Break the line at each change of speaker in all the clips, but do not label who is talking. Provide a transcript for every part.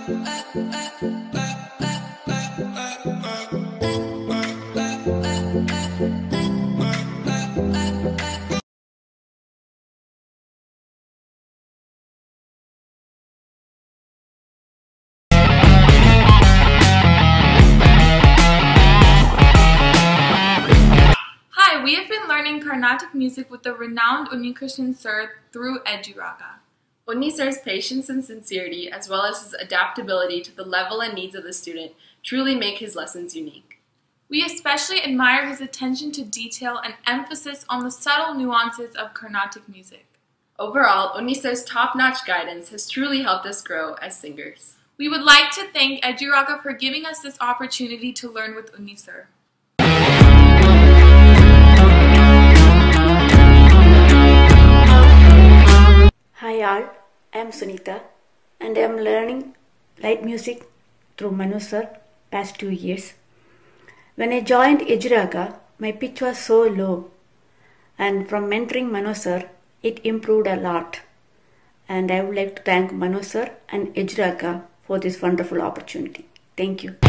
Hi, we have been learning Carnatic music with the renowned Unnikrishnan Sir through Eduraga.
Unni Sir's patience and sincerity, as well as his adaptability to the level and needs of the student, truly make his lessons unique.
We especially admire his attention to detail and emphasis on the subtle nuances of Carnatic music.
Overall, Unni Sir's top-notch guidance has truly helped us grow as singers.
We would like to thank Eduraga for giving us this opportunity to learn with Unni Sir.
Hi all, I am Sunita and I am learning light music through Manu sir past two years. When I joined Ejiraga, my pitch was so low and from mentoring Manu sir, it improved a lot. And I would like to thank Manu sir and Ejiraga for this wonderful opportunity. Thank you.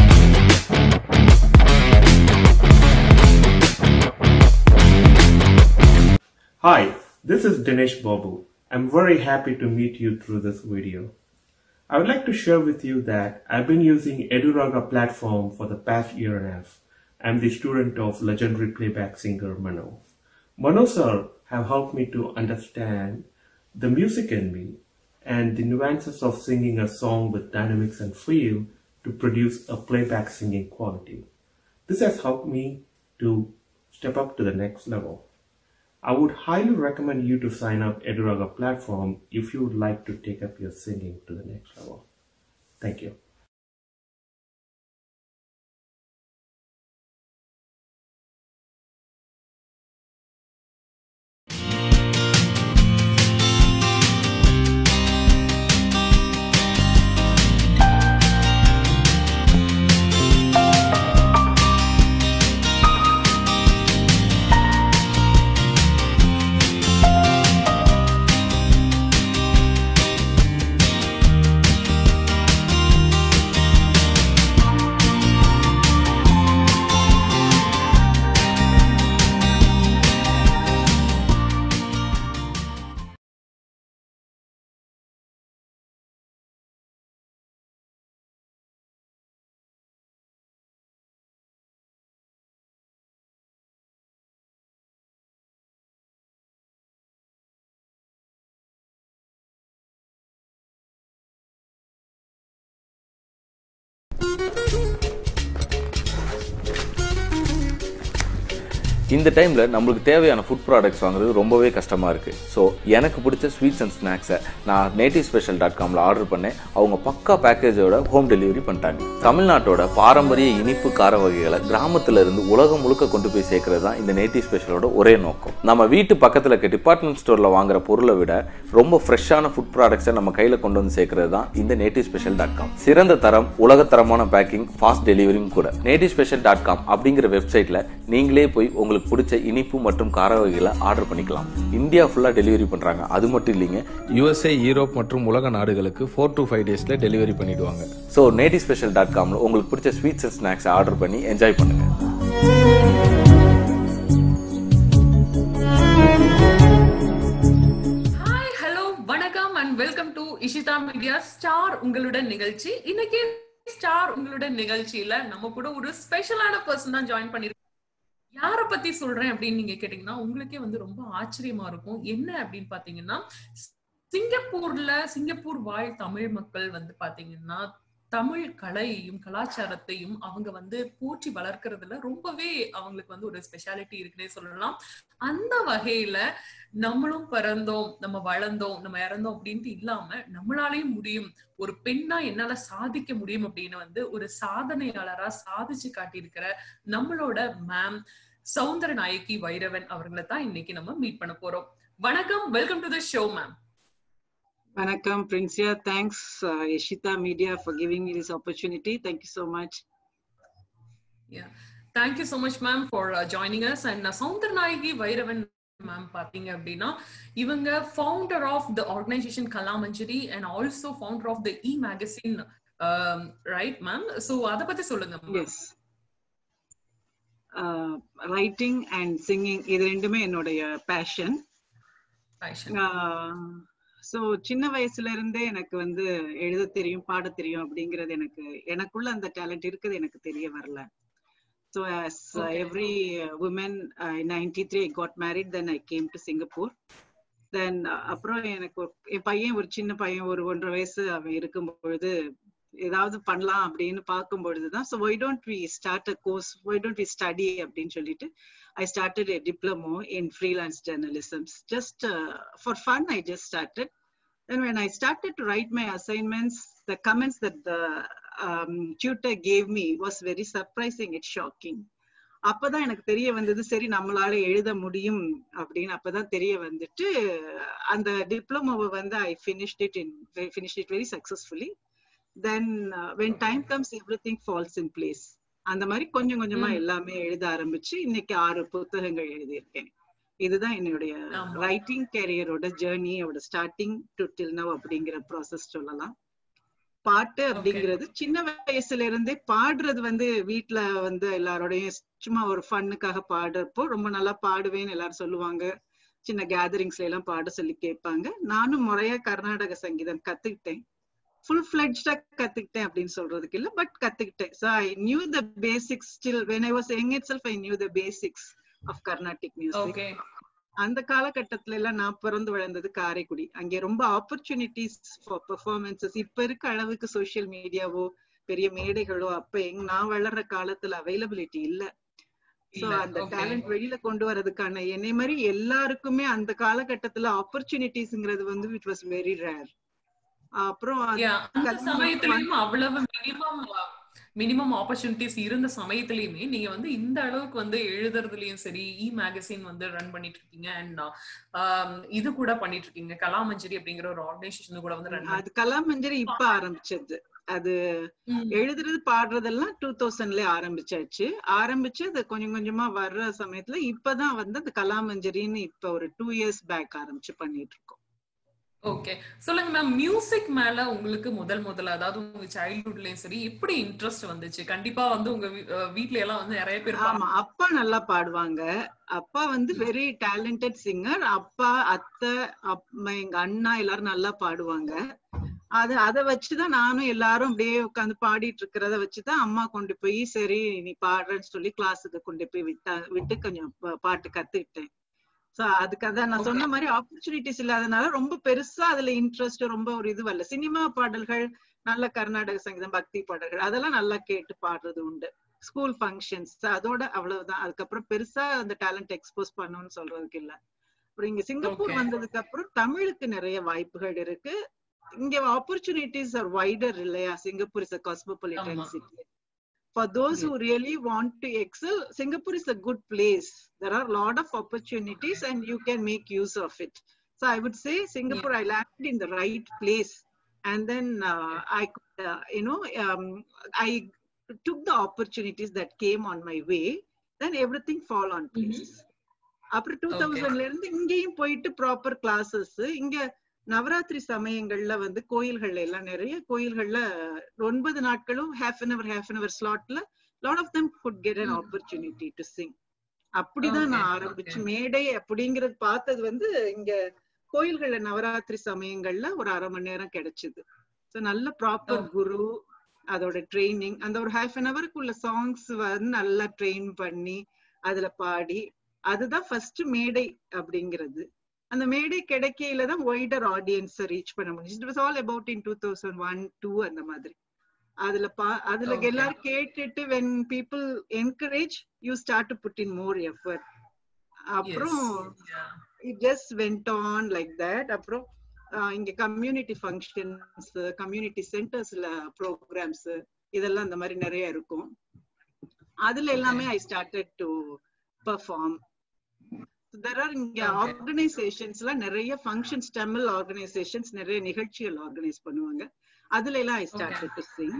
Hi, this is Dinesh Babu. I'm very happy to meet you through this video. I would like to share with you that I've been using Eduraga platform for the past year and a half. I'm the student of legendary playback singer Mano. Mano sir have helped me to understand the music in me and the nuances of singing a song with dynamics and feel to produce a playback singing quality. This has helped me to step up to the next level. I would highly recommend you to sign up Eduraga platform if you would like to take up your singing to the next level. Thank you.
இந்த டைமில் நம்மளுக்கு தேவையான food products வாங்குறது ரொம்பவே கஷ்டமாக இருக்குது so எனக்கு பிடிச்ச ஸ்வீட்ஸ் அண்ட் ஸ்நாக்ஸை நான் நேட்டிவ் ஸ்பெஷல் டாட் காமில் ஆர்டர் பண்ணேன் அவங்க பக்கா பேக்கேஜோட ஹோம் டெலிவரி பண்ணிட்டாங்க தமிழ்நாட்டோட பாரம்பரிய இனிப்பு கார வகைகளை கிராமத்துல இருந்து உலகம் முழுக்க கொண்டு போய் சேர்க்கறது தான் இந்த நேட்டிவ் ஸ்பெஷலோட ஒரே நோக்கம் நம்ம வீட்டு பக்கத்தில் இருக்க டிபார்ட்மெண்ட் ஸ்டோரில் வாங்குற பொருளை விட ரொம்ப ஃப்ரெஷ்ஷான ஃபுட் ப்ராடக்ட்ஸை நம்ம கையில் கொண்டு வந்து சேர்க்கறது தான் இந்த நேட்டிவ் ஸ்பெஷல் டாட் காம் சிறந்த தரம் உலகத்தரமான பேக்கிங் ஃபாஸ்ட் டெலிவரியும் கூட நேட்டிவ் ஸ்பெஷல் டாட் காம் அப்படிங்கிற வெப்சைட்டில் நீங்களே போய் உங்களுக்கு பிடிச்ச இனிப்பு மற்றும் கார வகைகளை ஆர்டர் பண்ணிக்கலாம் இந்தியா ஃபுல்லாக டெலிவரி பண்ணுறாங்க அது மட்டும் இல்லைங்க
யுஎஸ்ஏ யூரோப் மற்றும் உலக நாடுகளுக்கு ஃபோர் டு ஃபைவ் டேஸில் டெலிவரி பண்ணிடுவாங்க
ஸோ நேட்டிவ் ஸ்பெஷல் டாட் காமில் உங்களுக்கு பிடிச்ச ஸ்வீட்ஸ் அண்ட் ஸ்நாக்ஸ் ஆர்டர் பண்ணி என்ஜாய் பண்ணுங்க
ஹாய் ஹலோ வணக்கம் and welcome to Ishita media star உங்களுடன் நிகழ்ச்சி இன்னைக்கு ஸ்டார் உங்களுடன் நிகழ்ச்சியில நம்ம கூட ஒரு ஸ்பெஷலான பர்சன் தான் ஜாயின் பண்ணிருக்கோம் யார பத்தி சொல்றேன் அப்படின்னு நீங்க கேட்டீங்கன்னா உங்களுக்கே வந்து ரொம்ப ஆச்சரியமா இருக்கும் என்ன அப்படின்னு பாத்தீங்கன்னா சிங்கப்பூர்ல சிங்கப்பூர் வாழ் தமிழ் மக்கள் வந்து பாத்தீங்கன்னா தமிழ் கலையையும் கலாச்சாரத்தையும் அவங்க வந்து போற்றி வளர்க்கறதுல ரொம்பவே அவங்களுக்கு வந்து ஒரு ஸ்பெஷாலிட்டி இருக்குன்னே சொல்லலாம் அந்த வகையில நம்மளும் பிறந்தோம் நம்ம வளர்ந்தோம் நம்ம இறந்தோம் அப்படின்ட்டு இல்லாம நம்மளாலையும் முடியும் ஒரு பெண்ணா என்னால சாதிக்க முடியும் அப்படின்னு வந்து ஒரு சாதனையாளரா சாதிச்சு காட்டியிருக்கிற நம்மளோட மேம் சௌந்தர நாயகி வைரவன் அவர்களை தான் இன்னைக்கு நம்ம மீட் பண்ண போறோம் வணக்கம் welcome to the show ma'am
Vanakkam, Princia. Thanks, uh, Ishita Media, for giving me this opportunity. Thank you so much.
Yeah. Thank you so much, ma'am, for uh, joining us. And uh, Soundaranayaki Vairavan ma'am பாத்தீங்க அப்படின்னா இவங்க founder of the organisation Kalamanjari and also founder of the e magazine right ma'am so அத பத்தி சொல்லுங்க ma'am.
S writing and singing இது ரெண்டுமே என்னுடைய fashion
Passion.
So சின்ன வயசுல இருந்தே எனக்கு வந்து எழுத தெரியும் பாட தெரியும் அப்படிங்கிறது எனக்கு எனக்குள்ள அந்த டேலண்ட் இருக்குது எனக்கு தெரிய வரல so as uh,
Okay.
every uh, woman uh, in 93 I got married then I came to Singapore then அப்புறம் எனக்கு ஒரு- என் பையன் ஒரு சின்ன பையன் ஒரு ஒன்றரை வயசு அவன் இருக்கும் பொழுது ஏதாவது பண்ணலாம் அப்படின்னு பார்க்கும் பொழுதுதான் so why don't we start a course why don't we study அப்படின்னு சொல்லிட்டு I started a diploma in freelance journalisms just for fun I just started Then when I started to write my assignments, the comments that the um, tutor gave me was very surprising. It's shocking. அப்பதான் எனக்கு தெரிய வந்தது சரி நம்மளால எழுத முடியும் அப்படின்னு அப்பதான் தெரிய வந்துட்டு அந்த டிப்ளமோவை வந்து ஐ finished it in finished it very successfully then uh, when time comes everything falls in place அந்த மாதிரி கொஞ்சம் கொஞ்சமா
ம்.
எல்லாமே எழுத ஆரம்பிச்சு இன்னைக்கு ஆறு புத்தகங்கள் எழுதியிருக்கேன் இதுதான் என்னுடைய
ஆமா.
ரைட்டிங் கேரியரோட ஜேர்னியோட ஸ்டார்டிங் டு டில் நவ் அப்படிங்கிற ப்ராசஸ் சொல்லலாம் பாட்டு அப்படிங்கிறது சின்ன வயசுல இருந்தே பாடுறது வந்து வீட்ல வந்து எல்லாரோடையும் சும்மா ஒரு ஃபன்னுக்காக பாடுறப்போ ரொம்ப நல்லா பாடுவேன்னு எல்லாரும் சொல்லுவாங்க சின்ன கேதரிங்ஸ்ல எல்லாம் பாட சொல்லி கேட்பாங்க நானும் முறையா கர்நாடக சங்கீதம் கத்துக்கிட்டேன் ஃபுல் ஃபிளட்ஜா கத்துக்கிட்டேன் அப்படின்னு சொல்றதுக்கு இல்ல பட் கத்துக்கிட்டேன் so I knew the basics still when I was young itself I knew the basics of Carnatic music
okay
அந்த காலகட்டத்துல எல்லாம் நான் பிறந்து வளர்ந்தது காரைக்குடி அங்கே ரொம்ப ஆப்பர்ச்சுனிட்டிஸ் ஃபார் பெர்ஃபார்மன்சஸ் இப்ப இருக்க அளவுக்கு சோஷியல் மீடியாவோ பெரிய மேடைகளோ அப்ப எங்க நான் வளர்ற காலத்துல அவைலபிலிட்டி இல்ல சோ
இல்ல,
அந்த
okay.
டேலண்ட் வெளியில கொண்டு வரதுக்கான என்னை மாதிரி எல்லாருக்குமே அந்த காலகட்டத்துல ஆப்பர்ச்சுனிட்டிஸ்ங்கிறது வந்து இட் வாஸ் வெரி ரேர் அப்புறம் அது
Yeah, அந்த
கல்யாணம்
சமயத்திலயும் அவ்வளவு மினிமம் மினிமம் ஆப்பர்ச்சுனிட்டிஸ் இருந்த சமயத்திலயுமே நீங்க வந்து இந்த அளவுக்கு வந்து எழுதுறதுலயும் சரி இ மேகசின் வந்து ரன் பண்ணிட்டு இருக்கீங்க அண்ட் இது கூட பண்ணிட்டு இருக்கீங்க கலாமஞ்சரி அப்படிங்கிற ஒரு ஆர்கனைசேஷன் கூட வந்து ரன்
அது கலாமஞ்சரி இப்ப ஆரம்பிச்சது அது எழுதுறது பாடுறதெல்லாம் டூ தௌசண்ட்ல ஆரம்பிச்சாச்சு ஆரம்பிச்சு அது கொஞ்சம் கொஞ்சமா வர்ற சமயத்துல இப்பதான் வந்து அந்த கலாமஞ்சரின்னு இப்ப ஒரு டூ இயர்ஸ் பேக் ஆரம்பிச்சு பண்ணிட்டு இருக்கோம்
ஓகே சொல்லுங்க மேம் மியூசிக் மேல உங்களுக்கு முதல் முதல்ல அதாவது உங்க சைல்ட்ஹுட்லயும் சரி எப்படி இன்ட்ரெஸ்ட் வந்துச்சு கண்டிப்பா வந்து உங்க வீ- அஹ் வீட்ல எல்லாம் வந்து நிறைய பேர்
ஆமா அப்பா நல்லா பாடுவாங்க அப்பா வந்து வெரி டேலண்டட் சிங்கர் அப்பா அத்தை அப்~ எங்க அண்ணா எல்லாரும் நல்லா பாடுவாங்க அது அதை வச்சுதான் நானும் எல்லாரும் அப்படியே உட்காந்து பாடிட்டு இருக்கிறத வச்சுதான் அம்மா கொண்டு போய் சரி நீ பாடுறேன்னு சொல்லி கிளாஸுக்கு கொண்டு போய் விட்டா விட்டு கொஞ்சம் பா- பாட்டு கத்துக்கிட்டேன் சோ அதுக்கு அதான் நான் சொன்ன மாதிரி ஆப்பர்ச்சுனிட்டிஸ் இல்லாதனால ரொம்ப பெருசா அதுல இன்ட்ரெஸ்ட் ரொம்ப ஒரு இது வரல சினிமா பாடல்கள் நல்ல கர்நாடக சங்கீதம் பக்தி பாடல்கள் அதெல்லாம் நல்லா கேட்டு பாடுறது உண்டு ஸ்கூல் ஃபங்க்ஷன்ஸ் அதோட அவ்வளவுதான் அதுக்கப்புறம் பெருசா அந்த டேலண்ட் எக்ஸ்போஸ் பண்ணணும்னு சொல்றதுக்கு இல்ல அப்புறம் இங்க சிங்கப்பூர்
Okay.
வந்ததுக்கு அப்புறம் தமிழுக்கு நிறைய வாய்ப்புகள் இருக்கு இங்க ஆப்பர்ச்சுனிட்டிஸ் ஆர் வைடர் இல்லையா சிங்கப்பூர் இஸ் அ காஸ்மோபாலிட்டன்
ஆமா.
City for those who really want to excel singapore is a good place there are a lot of opportunities and you can make use of it so i would say singapore i landed in the right place and then uh, i could, uh, you know um, i took the opportunities that came on my way then everything fall on place அப்புறம் two தௌசண்ட்ல இருந்து இங்கேயும் போயிட்டு proper classes இங்க நவராத்திரி சமயங்கள்ல வந்து கோயில்கள்ல எல்லாம் நிறைய கோயில்கள்ல ஒன்பது நாட்களும் half an hour half an hour ஸ்லாட்ல lot of them could get an opportunity to sing அப்படிதான் நான்
Okay,
ஆரம்பிச்சு
okay.
மேடை அப்படிங்கறது பார்த்தது வந்து இங்க கோயில்கள்ல நவராத்திரி சமயங்கள்ல ஒரு அரை மணி நேரம் கிடைச்சது So, நல்ல ப்ராப்பர்
Okay.
குரு அதோட ட்ரைனிங் அந்த ஒரு ஹாஃப் அன் அவருக்குள்ள சாங்ஸ் வந்து நல்லா ட்ரெயின் பண்ணி அதுல பாடி அதுதான் ஃபர்ஸ்ட் மேடை அப்படிங்கிறது அந்த மேடை கிடைக்கையில தான் ஒய்டர் ஆடியன்ஸ் ரீச் பண்ண முடிஞ்சு it was all about in two thousand one two அந்த மாதிரி அதுல பா அதுல
Okay.
எல்லாரும் கேட்டுட்டு when people encourage you start to put in more effort அப்புறம் it just went on like that அப்புறம் ஆஹ் இங்க கம்யூனிட்டி ஃபங்க்ஷன்ஸ் கம்யூனிட்டி சென்டர்ஸ்ல ப்ரோக்ராம்ஸ் இதெல்லாம் இந்த மாதிரி நிறைய இருக்கும் அதுல எல்லாமே I started to perform there are இங்க
Okay.
ஆர்கனைசேஷன்ஸ்ல நிறைய ஃபங்க்ஷன்ஸ் தமிழ் ஆர்கனைசேஷன்ஸ் நிறைய நிகழ்ச்சிகள் ஆர்கனைஸ் பண்ணுவாங்க அதுல எல்லாம் I started to sing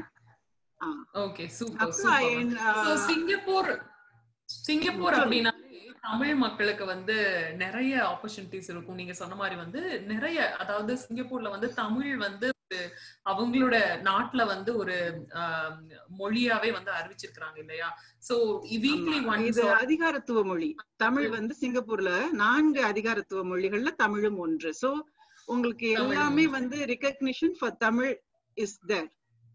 okay super
அப்புறம் I,
super
uh,
Singapore Singapore
சொல்லுங்க.
அப்படின்னாலே தமிழ் மக்களுக்கு வந்து நிறைய ஆப்பர்ச்சுனிட்டிஸ் இருக்கும் நீங்க சொன்ன மாதிரி வந்து நிறைய அதாவது சிங்கப்பூர்ல வந்து தமிழ் வந்து அவங்களோட நாட்டுல வந்து ஒரு ஆஹ், மொழியாவே வந்து அறிவிச்சிருக்காங்க இல்லையா சோ வீக்லி
ஆமா.
ஒன்ஸ்
இது அதிகாரத்துவ மொழி தமிழ் வந்து சிங்கப்பூர்ல நான்கு அதிகாரத்துவ மொழிகள்ல தமிழும் ஒன்று சோ உங்களுக்கு
தமிழும்
எல்லாமே
ஒன்று.
வந்து recognition for Tamil is there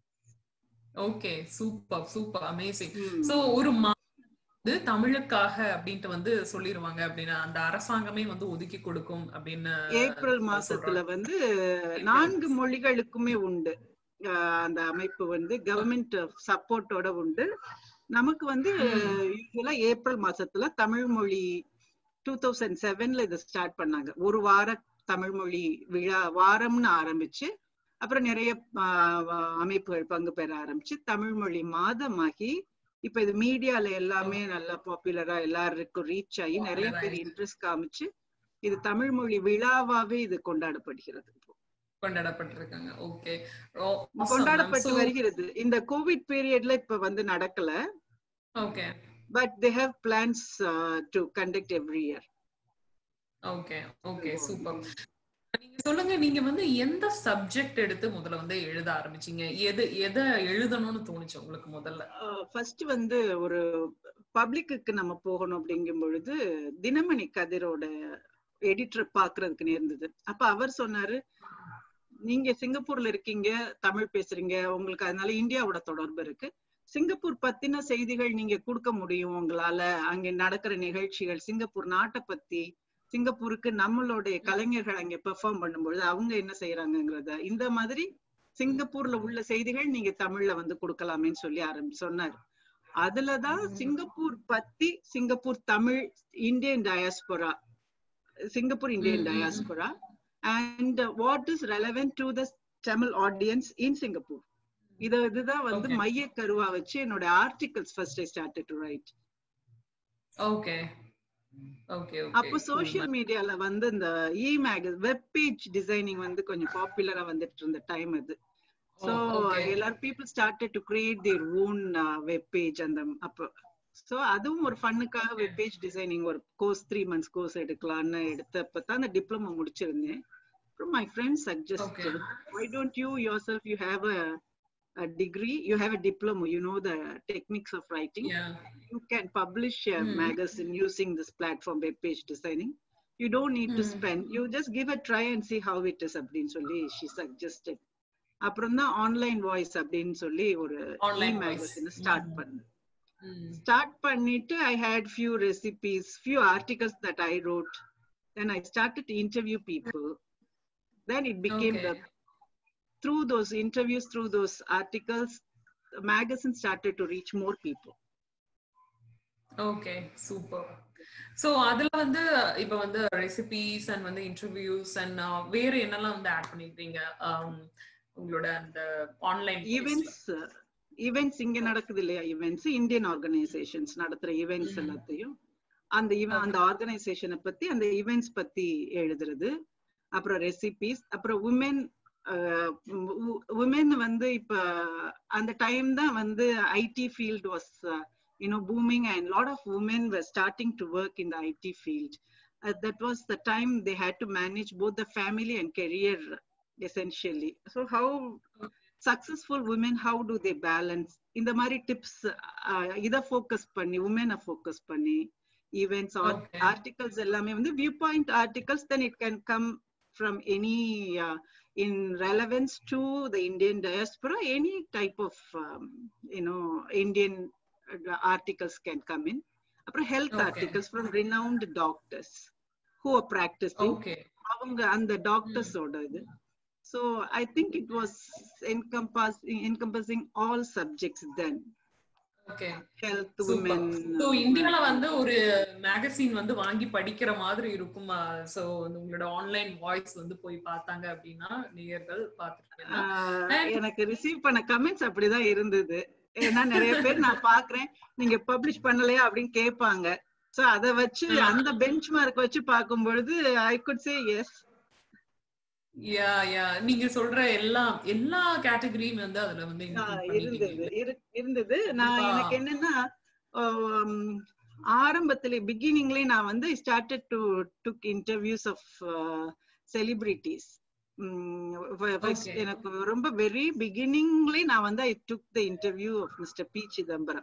okay super super amazing so ஒரு மா- வந்து தமிழுக்காக அப்படின்ட்டு வந்து சொல்லிருவாங்க அப்படின்னு அந்த அரசாங்கமே வந்து ஒதுக்கி கொடுக்கும் அப்படின்னு
ஏப்ரல்
அஹ்,
மாசத்துல
சொல்றாங்க.
வந்து நான்கு மொழிகளுக்குமே உண்டு ஆஹ் அந்த அமைப்பு வந்து கவர்மெண்ட் சப்போர்ட்டோட உண்டு நமக்கு வந்து யூஸ்வலா ஏப்ரல் மாசத்துல தமிழ் மொழி டூ தௌசண்ட் செவன்ல இதை ஸ்டார்ட் பண்ணாங்க ஒரு வார தமிழ் மொழி விழா வாரம்னு ஆரம்பிச்சு அப்புறம் நிறைய ஆஹ் வ- அமைப்புகள் பங்கு பெற ஆரம்பிச்சு தமிழ் மொழி மாதமாகி இப்ப இது மீடியால எல்லாமே நல்லா பாப்புலரா எல்லாருக்கும் ரீச் ஆகி நிறைய
Popular
பேர்
ஆயிருக்கு.
இன்ட்ரெஸ்ட் காமிச்சு இது தமிழ் மொழி விழாவாவே இது கொண்டாடப்படுகிறது இப்போ.
கொண்டாடப்பட்டிருக்காங்க ஓகே
கொண்டாடப்பட்டு வருகிறது இந்த கோவிட் பீரியட்ல இப்ப வந்து நடக்கல
okay
but they have plans to conduct every year
okay okay super நீங்க சொல்லுங்க நீங்க வந்து எந்த சப்ஜெக்ட் எடுத்து முதல்ல வந்து எழுத ஆரம்பிச்சீங்க எது எதை எழுதணும்னு தோணுச்சு உங்களுக்கு முதல்ல
ஃபர்ஸ்ட் வந்து ஒரு பப்ளிக்கு நம்ம போகணும் அப்படிங்கும் பொழுது தினமணி கதிரோட எடிட்டர் பாக்குறதுக்கு நேர்ந்தது அப்ப அவர் சொன்னாரு நீங்க சிங்கப்பூர்ல இருக்கீங்க தமிழ் பேசுறீங்க உங்களுக்கு அதனால இந்தியாவோட தொடர்பு இருக்கு சிங்கப்பூர் பத்தின செய்திகள் நீங்க கொடுக்க முடியும் உங்களால அங்க நடக்கிற நிகழ்ச்சிகள் சிங்கப்பூர் நாட்டை பத்தி சிங்கப்பூருக்கு நம்மளுடைய கலைஞர்கள் அங்க பெர்ஃபார்ம் பண்ணும்பொழுது அவங்க என்ன செய்யறாங்கங்கிறத இந்த மாதிரி சிங்கப்பூர்ல உள்ள செய்திகள் நீங்க தமிழ்ல வந்து கொடுக்கலாமேன்னு சொல்லி ஆரம்பி சொன்னார் அதுலதான் சிங்கப்பூர் பத்தி Singapore Tamil Indian diaspora Singapore Indian diaspora and what is relevant to the Tamil audience in Singapore இத இதுதான் வந்து
Okay.
மைய கருவா வச்சு என்னோட articles first I started to write
okay okay
அப்போ சோஷியல் மீடியால வந்து இந்த இ மேக வெப் பேஜ் டிசைனிங் வந்து கொஞ்சம் பாப்புலரா வந்துட்டு இருந்த டைம் அது சோ
okay.
எல்லாரும் people started to create their own web page அந்த அப்போ சோ அதுவும் ஒரு ஃபன்னுக்காக வெப் பேஜ் டிசைனிங் ஒரு கோர்ஸ் த்ரீ மந்த்ஸ் கோர்ஸ் எடுக்கலாம்னு எடுத்தப்ப தான் அந்த டிப்ளமோ முடிச்சிருந்தேன் அப்புறம் my friend suggest why don't you yourself you have a a degree you have a diploma you know the techniques of writing
Yeah.
you can publish a
Hmm.
magazine using this platform web page designing you don't need to
Hmm.
spend you just give a try and see how it is அப்படின்னு சொல்லி she suggested அப்புறம் தான் online voice அப்படின்னு சொல்லி ஒரு
Online voice.
Magazine start
Hmm.
பண்ணேன்
ம்.
Start பண்ணிட்டு I had few recipes few articles that I wrote then I started to interview people then it became the through those interviews through those articles the magazine started to reach more people
okay super so அதுல வந்து இப்ப வந்து recipes and வந்து interviews and வேற என்னெல்லாம் வந்து add பண்ணிருக்கீங்க um, உங்களோட அந்த ஆன்லைன்
ஈவெண்ட்ஸ் ஈவெண்ட்ஸ் இங்க நடக்குது இல்லையா ஈவெண்ட்ஸ் இந்தியன் ஆர்கனைசேஷன்ஸ் நடத்துற ஈவெண்ட்ஸ் எல்லாத்தையும் அந்த event- அந்த ஆர்கனைசேஷனை பத்தி அந்த ஈவெண்ட்ஸ் பத்தி எழுதுறது அப்புறம் ரெசிபிஸ் அப்புறம் உமன் உமன் வந்து இப்ப அந்த டைம் தான் வந்து IT field was you know booming and lot of women were starting to work in the IT field. Uh, that was the time they had to manage both the family and career essentially. So how successful women, how do they balance? இந்த மாதிரி tips இதை focus பண்ணி உமனை focus பண்ணி events
Okay.
Articles எல்லாமே வந்து view point articles then it can come from any in relevance to the Indian diaspora, any type of, um, you know, Indian uh, articles can come in. அப்புறம் health
Okay.
articles from renowned doctors who are practicing.
Okay
அவங்க அந்த டாக்டர்ஸோட இது so I think it was encompassing encompassing all subjects then
okay
health
super
women
so இந்தியால வந்து ஒரு magazine வந்து வாங்கி படிக்கிற மாதிரி இருக்கும் சோ உங்களோட ஆன்லைன் வாய்ஸ் வந்து போய் பார்த்தாங்க அப்படின்னா நேயர்கள் பார்த்துருக்கீங்கன்னா
ஆஹ் எனக்கு ரிசீவ் பண்ண கமெண்ட்ஸ் அப்படிதான் இருந்தது ஏன்னா நிறைய பேர் நான் பாக்குறேன் நீங்க பப்ளிஷ் பண்ணலையா அப்படின்னு கேட்பாங்க சோ அத வச்சு அந்த பெஞ்ச் மார்க் வச்சு பார்க்கும் பொழுது I could say yes
yeah யா நீங்க சொல்ற எல்லா எல்லா கேட்டகரியும் வந்து அதுல வந்து include
இருந்தது
பண்ணிருக்கீங்க.
இரு- இருந்தது நான்
கண்டிப்பா.
எனக்கு என்னன்னா ஆம், ஆரம்பத்துல பிகினிங்லயே நான் வந்து started to took interviews of celebrities first எனக்கு ரொம்ப வெரி பிகினிங்ல நான் வந்து I took the interview of mister P Chidambaram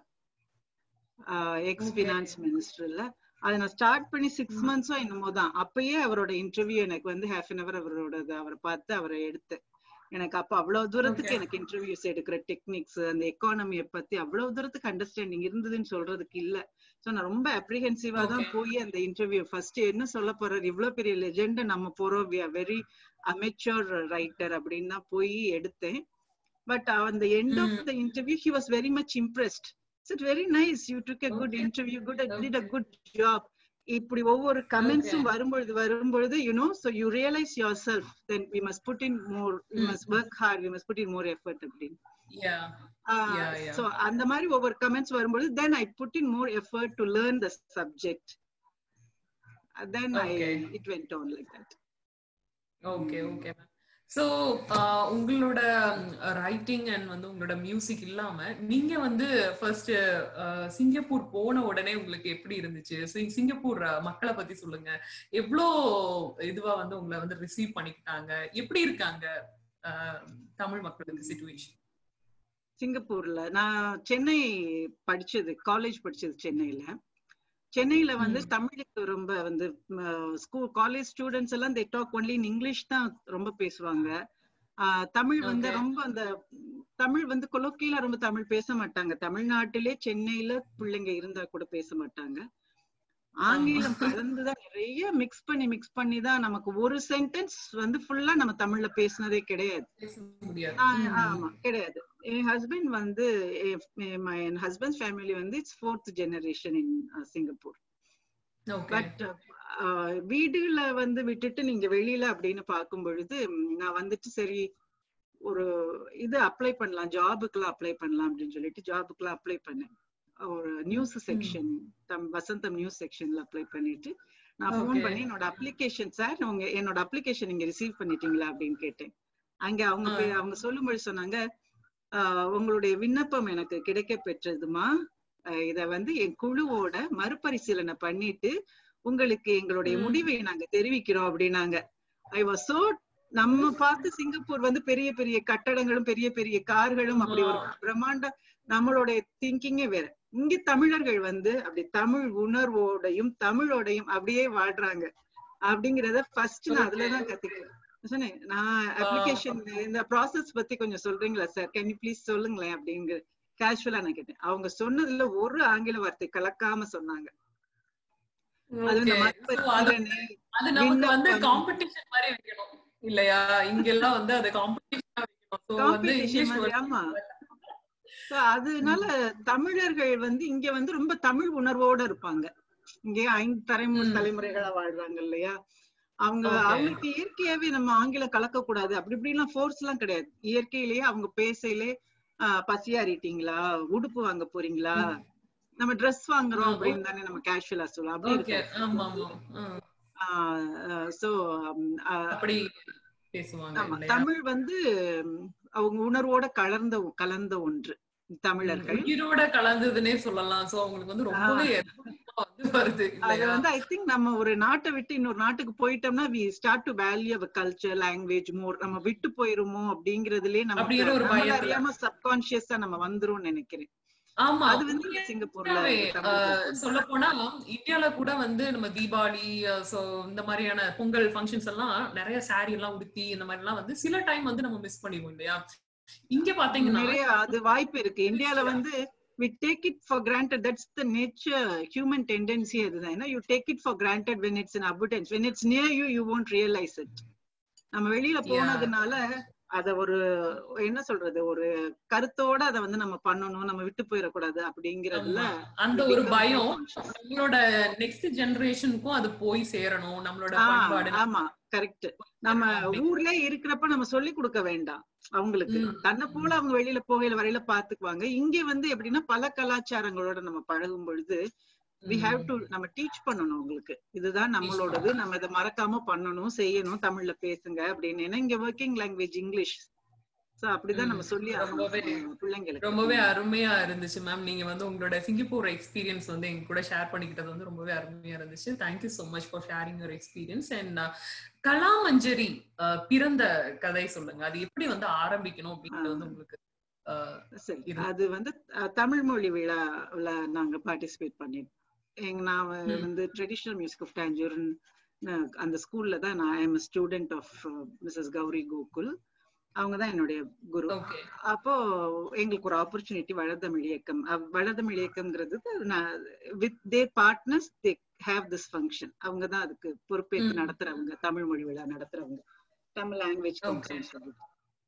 ex finance மினிஸ்டர்ல அதை நான் ஸ்டார்ட் பண்ணி சிக்ஸ் மந்த்ஸோ என்னமோ தான் அப்பயே அவரோட இன்டர்வியூ எனக்கு வந்து ஹாஃப் அன் அவர் அவரோட அவரை பார்த்து அவரை எடுத்து எனக்கு அப்ப அவ்வளவு தூரத்துக்கு எனக்கு இன்டர்வியூஸ் எடுக்கிற டெக்னிக்ஸ் அந்த எக்கானமிய பத்தி அவ்வளவு தூரத்துக்கு அண்டர்ஸ்டாண்டிங் இருந்ததுன்னு சொல்றதுக்கு இல்ல சோ நான் ரொம்ப அப்ரிஹென்சிவா தான் போய் அந்த இன்டர்வியூ ஃபர்ஸ்ட் என்ன சொல்ல போறாரு இவ்வளவு பெரிய லெஜெண்ட் நம்ம போறோம் வி வெரி அமெச்சூர் ரைட்டர் அப்படின்னு தான் போய் எடுத்தேன் பட் அந்த end of the interview he was very much impressed it's very nice you took a good interview good did a good job இப்படி ஒவ்வொரு கமெண்ட்ஸும் வரும்பொழுது வரும்பொழுது you know so you realise yourself then we must put in more we must work hard we must put in more effort அப்படின்னு so அந்த மாதிரி ஒவ்வொரு comments வரும்பொழுது then I put in more effort to learn the subject then I it went on like that
okay okay ma'am so உங்களோட writing and வந்து உங்களோட music இல்லாம நீங்க வந்து ஃபர்ஸ்ட் சிங்கப்பூர் போன உடனே உங்களுக்கு எப்படி இருந்துச்சு சிங்கப்பூர் மக்களை பத்தி சொல்லுங்க எவ்வளோ இதுவா வந்து உங்களை வந்து ரிசீவ் பண்ணிக்கிட்டாங்க எப்படி இருக்காங்க தமிழ் மக்களுக்கு சுச்சுவேஷன்
சிங்கப்பூர்ல நான் சென்னை படிச்சது காலேஜ் படிச்சது சென்னையில சென்னையில வந்து தமிழுக்கு ரொம்ப வந்து ஸ்கூல் காலேஜ் ஸ்டூடெண்ட்ஸ் எல்லாம் they talk only in English தான் ரொம்ப பேசுவாங்க தமிழ் வந்து ரொம்ப அந்த தமிழ் வந்து கொலோக்கியலா ரொம்ப தமிழ் பேச மாட்டாங்க தமிழ்நாட்டிலே சென்னையில பிள்ளைங்க இருந்தா கூட பேச மாட்டாங்க ஆங்கிலம் கலந்துதான் நிறைய மிக்ஸ் பண்ணி மிக்ஸ் பண்ணி தான் நமக்கு ஒரு சென்டென்ஸ் வந்து ஃபுல்லா நம்ம தமிழ்ல பேசினதே கிடையாது ஆமா கிடையாது என் ஹஸ்பண்ட் வந்து என் ஹஸ்பண்ட் ஃபேமிலி வந்து it's fourth generation in Singapore but வீடுல வந்து விட்டுட்டு நீங்க வெளியில அப்படின்னு பார்க்கும் பொழுது நான் வந்துட்டு சரி ஒரு இது அப்ளை பண்ணலாம் ஜாபுக்குலாம் அப்ளை பண்ணலாம் அப்படின்னு சொல்லிட்டு ஜாபுக்குலாம் அப்ளை பண்ணேன் ஒரு நியூஸ் செக்ஷன் தம் வசந்தம் நியூஸ் செக்ஷன்ல அப்ளை பண்ணிட்டு நான் போன் பண்ணி என்னோட அப்ளிகேஷன் சார் உங்க என்னோட அப்ளிகேஷன் நீங்க ரிசீவ் பண்ணிட்டீங்களா அப்படின்னு கேட்டேன் அங்க அவங்க அவங்க சொல்லும்போது சொன்னாங்க உங்களுடைய விண்ணப்பம் எனக்கு கிடைக்க பெற்றதுமா இத வந்து என் குழுவோட மறுபரிசீலனை பண்ணிட்டு உங்களுக்கு எங்களுடைய முடிவை நாங்க தெரிவிக்கிறோம் அப்படின்னாங்க ஐ வாஸ் சோ நம்ம பார்த்து சிங்கப்பூர் வந்து பெரிய பெரிய கட்டடங்களும் பெரிய பெரிய கார்களும் அப்படி ஒரு பிரம்மாண்ட நம்மளுடைய திங்கிங்கே வேற இங்க தமிழர்கள் வந்து அப்படி தமிழ் உணர்வோடையும் தமிழோடையும் அப்படியே வாழ்றாங்க அப்படிங்கறத ஃபர்ஸ்ட் நான் அதுலதான் கத்துக்கிறேன் சொன்னேன் நான் அப்ளிகேஷன் இந்த ப்ராசஸ் பத்தி கொஞ்சம் சொல்றீங்களா சார் கேன் யூ ப்ளீஸ் சொல்லுங்களேன் அப்படிங்கிற கேஷுவலா நான் கேட்டேன் அவங்க சொன்னதுல ஒரு ஆங்கில வார்த்தை கலக்காம சொன்னாங்க
அது நமக்கு வந்து காம்படிஷன் மாதிரி வைக்கணும் இல்லையா இங்க எல்லாம் வந்து அது காம்படிஷன்
ஆமா அதனால தமிழர்கள் வந்து இங்க வந்து ரொம்ப தமிழ் உணர்வோட இருப்பாங்க இங்கே ஐந்து தலைமுறை தலைமுறைகளா வாழ்றாங்க இல்லையா அவங்க அவங்களுக்கு இயற்கையாவே நம்ம ஆங்கிலம் கலக்க கூடாது அப்படி இப்படி எல்லாம் ஃபோர்ஸ் எல்லாம் கிடையாது இயற்கையிலேயே அவங்க பேசையிலே பசியாரிட்டீங்களா உடுப்பு வாங்க போறீங்களா நம்ம ட்ரெஸ் வாங்குறோம் அப்படின்னு தானே நம்ம கேஷுவலா சொல்லலாம் அப்படி இருக்கு சோ
அப்படி
ஆமா தமிழ் வந்து அவங்க உணர்வோட கலர்ந்த கலந்த ஒன்று தமிழர்கள்
உயிரோட கலந்ததுன்னே சொல்லலாம் சோ அவங்களுக்கு வந்து ரொம்பவே வருது
அது வந்து ஐ திங்க் நம்ம ஒரு நாட்டை விட்டு இன்னொரு நாட்டுக்கு போயிட்டோம்னா we start to value our culture language more நம்ம விட்டு போயிருமோ அப்படிங்கறதுலயே நம்ம அறியாம சப்கான்சியஸா நம்ம வந்துரும் நினைக்கிறேன்
ஆமா
அது வந்து சிங்கப்பூர்ல
சொல்ல போனா இந்தியால கூட வந்து நம்ம தீபாவளி சோ இந்த மாதிரியான பொங்கல் ஃபங்க்ஷன்ஸ் எல்லாம் நிறைய சாரி எல்லாம் உடுத்தி இந்த மாதிரி எல்லாம் வந்து சில டைம் வந்து நம்ம மிஸ் பண்ணிடுவோம் இல்லையா இங்க பாத்தீங்கன்னா
நிறைய அது வாய்ப்பு இருக்கு இந்தியால வந்து we take it for granted that's the nature human tendency அதுதான் you take it for granted when it's in abundance when it's near you you won't realize it நம்ம வெளியில போனதுனால அத ஒரு என்ன சொல்றது ஒரு கருத்தோட அத வந்து நம்ம பண்ணணும் நம்ம விட்டு போயிடக்கூடாது அப்படிங்கறதுல
அந்த ஒரு பயம் நம்மளோட நெக்ஸ்ட் ஜெனரேஷனுக்கும் அது போய் சேரணும் நம்மளோட பண்பாடு
ஆமா கரெக்ட் நம்ம ஊர்ல இருக்கிறப்ப நம்ம சொல்லி கொடுக்க வேண்டாம் அவங்களுக்கு தன்னை போல அவங்க வெளியில போகையில வரையில பாத்துக்குவாங்க இங்க வந்து எப்படின்னா பல கலாச்சாரங்களோட நம்ம பழகும் பொழுது வி ஹாவ் டு நம்ம டீச் பண்ணணும் உங்களுக்கு இதுதான் நம்மளோடது நம்ம இதை மறக்காம பண்ணணும் செய்யணும் தமிழ்ல பேசுங்க அப்படின்னு ஏன்னா இங்க ஒர்க்கிங் லாங்குவேஜ் இங்கிலீஷ் சோ அப்படிதான் நம்ம சொல்லி
ரொம்பவே
ஆகணும் பிள்ளைங்களுக்கு
ரொம்பவே அருமையா இருந்துச்சு மேம் நீங்க வந்து உங்களோட சிங்கப்பூர் எக்ஸ்பீரியன்ஸ் வந்து எங்க கூட ஷேர் பண்ணிக்கிட்டது வந்து ரொம்பவே அருமையா இருந்துச்சு thank you so much for sharing your experience and Kalamanjari ah, பிறந்த கதை சொல்லுங்க அது எப்படி வந்து ஆரம்பிக்கணும் அப்படின்றது வந்து உங்களுக்கு அஹ்,
சரி
இரு-
அது வந்து அஹ், தமிழ் மொழி விழாவில் நாங்க பார்ட்டிசிபேட் பண்ணிருக்கோம் எங்க நான் வ-
ம்.
வந்து ட்ரெடிஷ்னல் மியூசிக் ஆஃப் டாஞ்சூரன் அந்த ஸ்கூல்ல தான் நான் I'm student of Mrs Gowri Gokul அவங்க தான் என்னுடைய குரு
ஓகே
அப்போ எங்களுக்கு ஒரு ஆப்பர்ச்சுனிட்டி வளர்தமிழ் இயக்கம் அவ்- வளர்தமிழ் இயக்கம்ங்கிறது நான் with the partners they have this function அவங்க தான் அதுக்கு பொறுப்பேற்று
ம்.
நடத்துறவங்க தமிழ் மொழி விழா நடத்துறவங்க தமிழ் லாங்குவேஜ்
Okay.
கவுன்சில்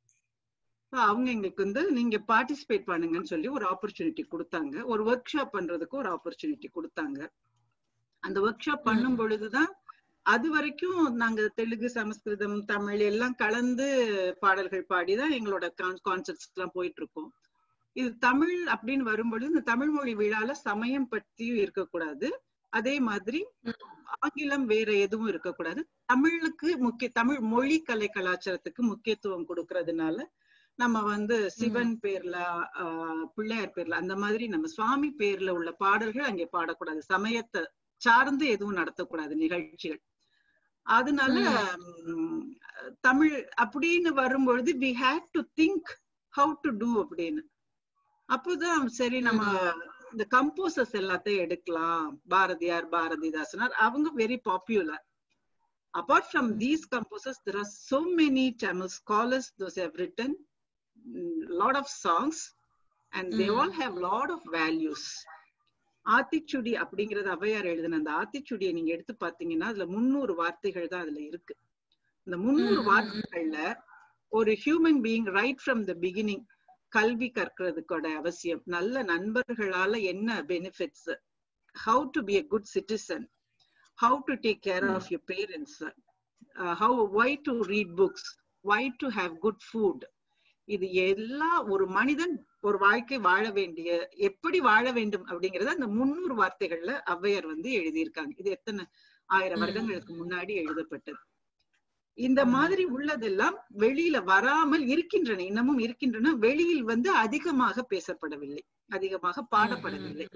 அவங்க எங்களுக்கு வந்து நீங்க பார்ட்டிசிபேட் பண்ணுங்கன்னு சொல்லி ஒரு ஆப்பர்ச்சுனிட்டி கொடுத்தாங்க ஒரு ஒர்க் ஷாப் பண்றதுக்கு ஒரு ஆப்பர்ச்சுனிட்டி கொடுத்தாங்க அந்த ஒர்க் ஷாப் பண்ணும் பொழுதுதான் அது வரைக்கும் நாங்க தெலுங்கு சமஸ்கிருதம் தமிழ் எல்லாம் கலந்து பாடல்கள் பாடிதான் எங்களோட கான்சர்ட்ஸ் எல்லாம் போயிட்டு இருக்கோம் இது தமிழ் அப்படின்னு வரும்பொழுது இந்த தமிழ் மொழி விழால சமயம் பற்றியும் இருக்கக்கூடாது அதே மாதிரி ஆங்கிலம் வேற எதுவும் இருக்கக்கூடாது தமிழுக்கு முக்கிய தமிழ் மொழி கலை கலாச்சாரத்துக்கு முக்கியத்துவம் கொடுக்கறதுனால நம்ம வந்து சிவன் பேர்ல ஆஹ், பிள்ளையார் பேர்ல அந்த மாதிரி நம்ம சுவாமி பேர்ல உள்ள பாடல்கள் அங்கே பாடக்கூடாது சமயத்தை சார்ந்து எதுவும் நடத்தக்கூடாது நிகழ்ச்சிகள் அதனால ம், தமிழ் அப்படின்னு வரும்பொழுது we had to think how to do அப்படின்னு அப்போதான் சரி நம்ம இந்த கம்போசர்ஸ் எல்லாத்தையும் எடுக்கலாம் பாரதியார் பாரதிதாசனார் அவங்க very popular apart from these composers there are so many tamil scholars those have written mm, lot of songs and they all have lot of values Aathichudi அப்படிங்கறது ஔவையார் எழுதின அந்த ஆத்திச்சுடியை நீங்க எடுத்து பாத்தீங்கன்னா அதுல முன்னூறு வார்த்தைகள் தான் அதுல இருக்கு இந்த முன்னூறு வார்த்தைகள்ல ஒரு human being right from the beginning கல்வி கற்கிறதுக்கோட அவசியம் நல்ல நண்பர்களால என்ன benefits how to be a good citizen how to take care of your parents uh, how why to read books why to have good food இது எல்லா ஒரு மனிதன் ஒரு வாழ்க்கை வாழ வேண்டிய எப்படி வாழ வேண்டும் அப்படிங்கறத அந்த முன்னூறு வார்த்தைகள்ல ஔவையார் வந்து எழுதியிருக்காங்க இது எத்தனை ஆயிரம் வருடங்களுக்கு முன்னாடி எழுதப்பட்டது இந்த மாதிரி உள்ளதெல்லாம் வெளியில வராமல் இருக்கின்றன இன்னமும் இருக்கின்றன வெளியில் வந்து அதிகமாக பேசப்படவில்லை அதிகமாக பாடப்படவில்லை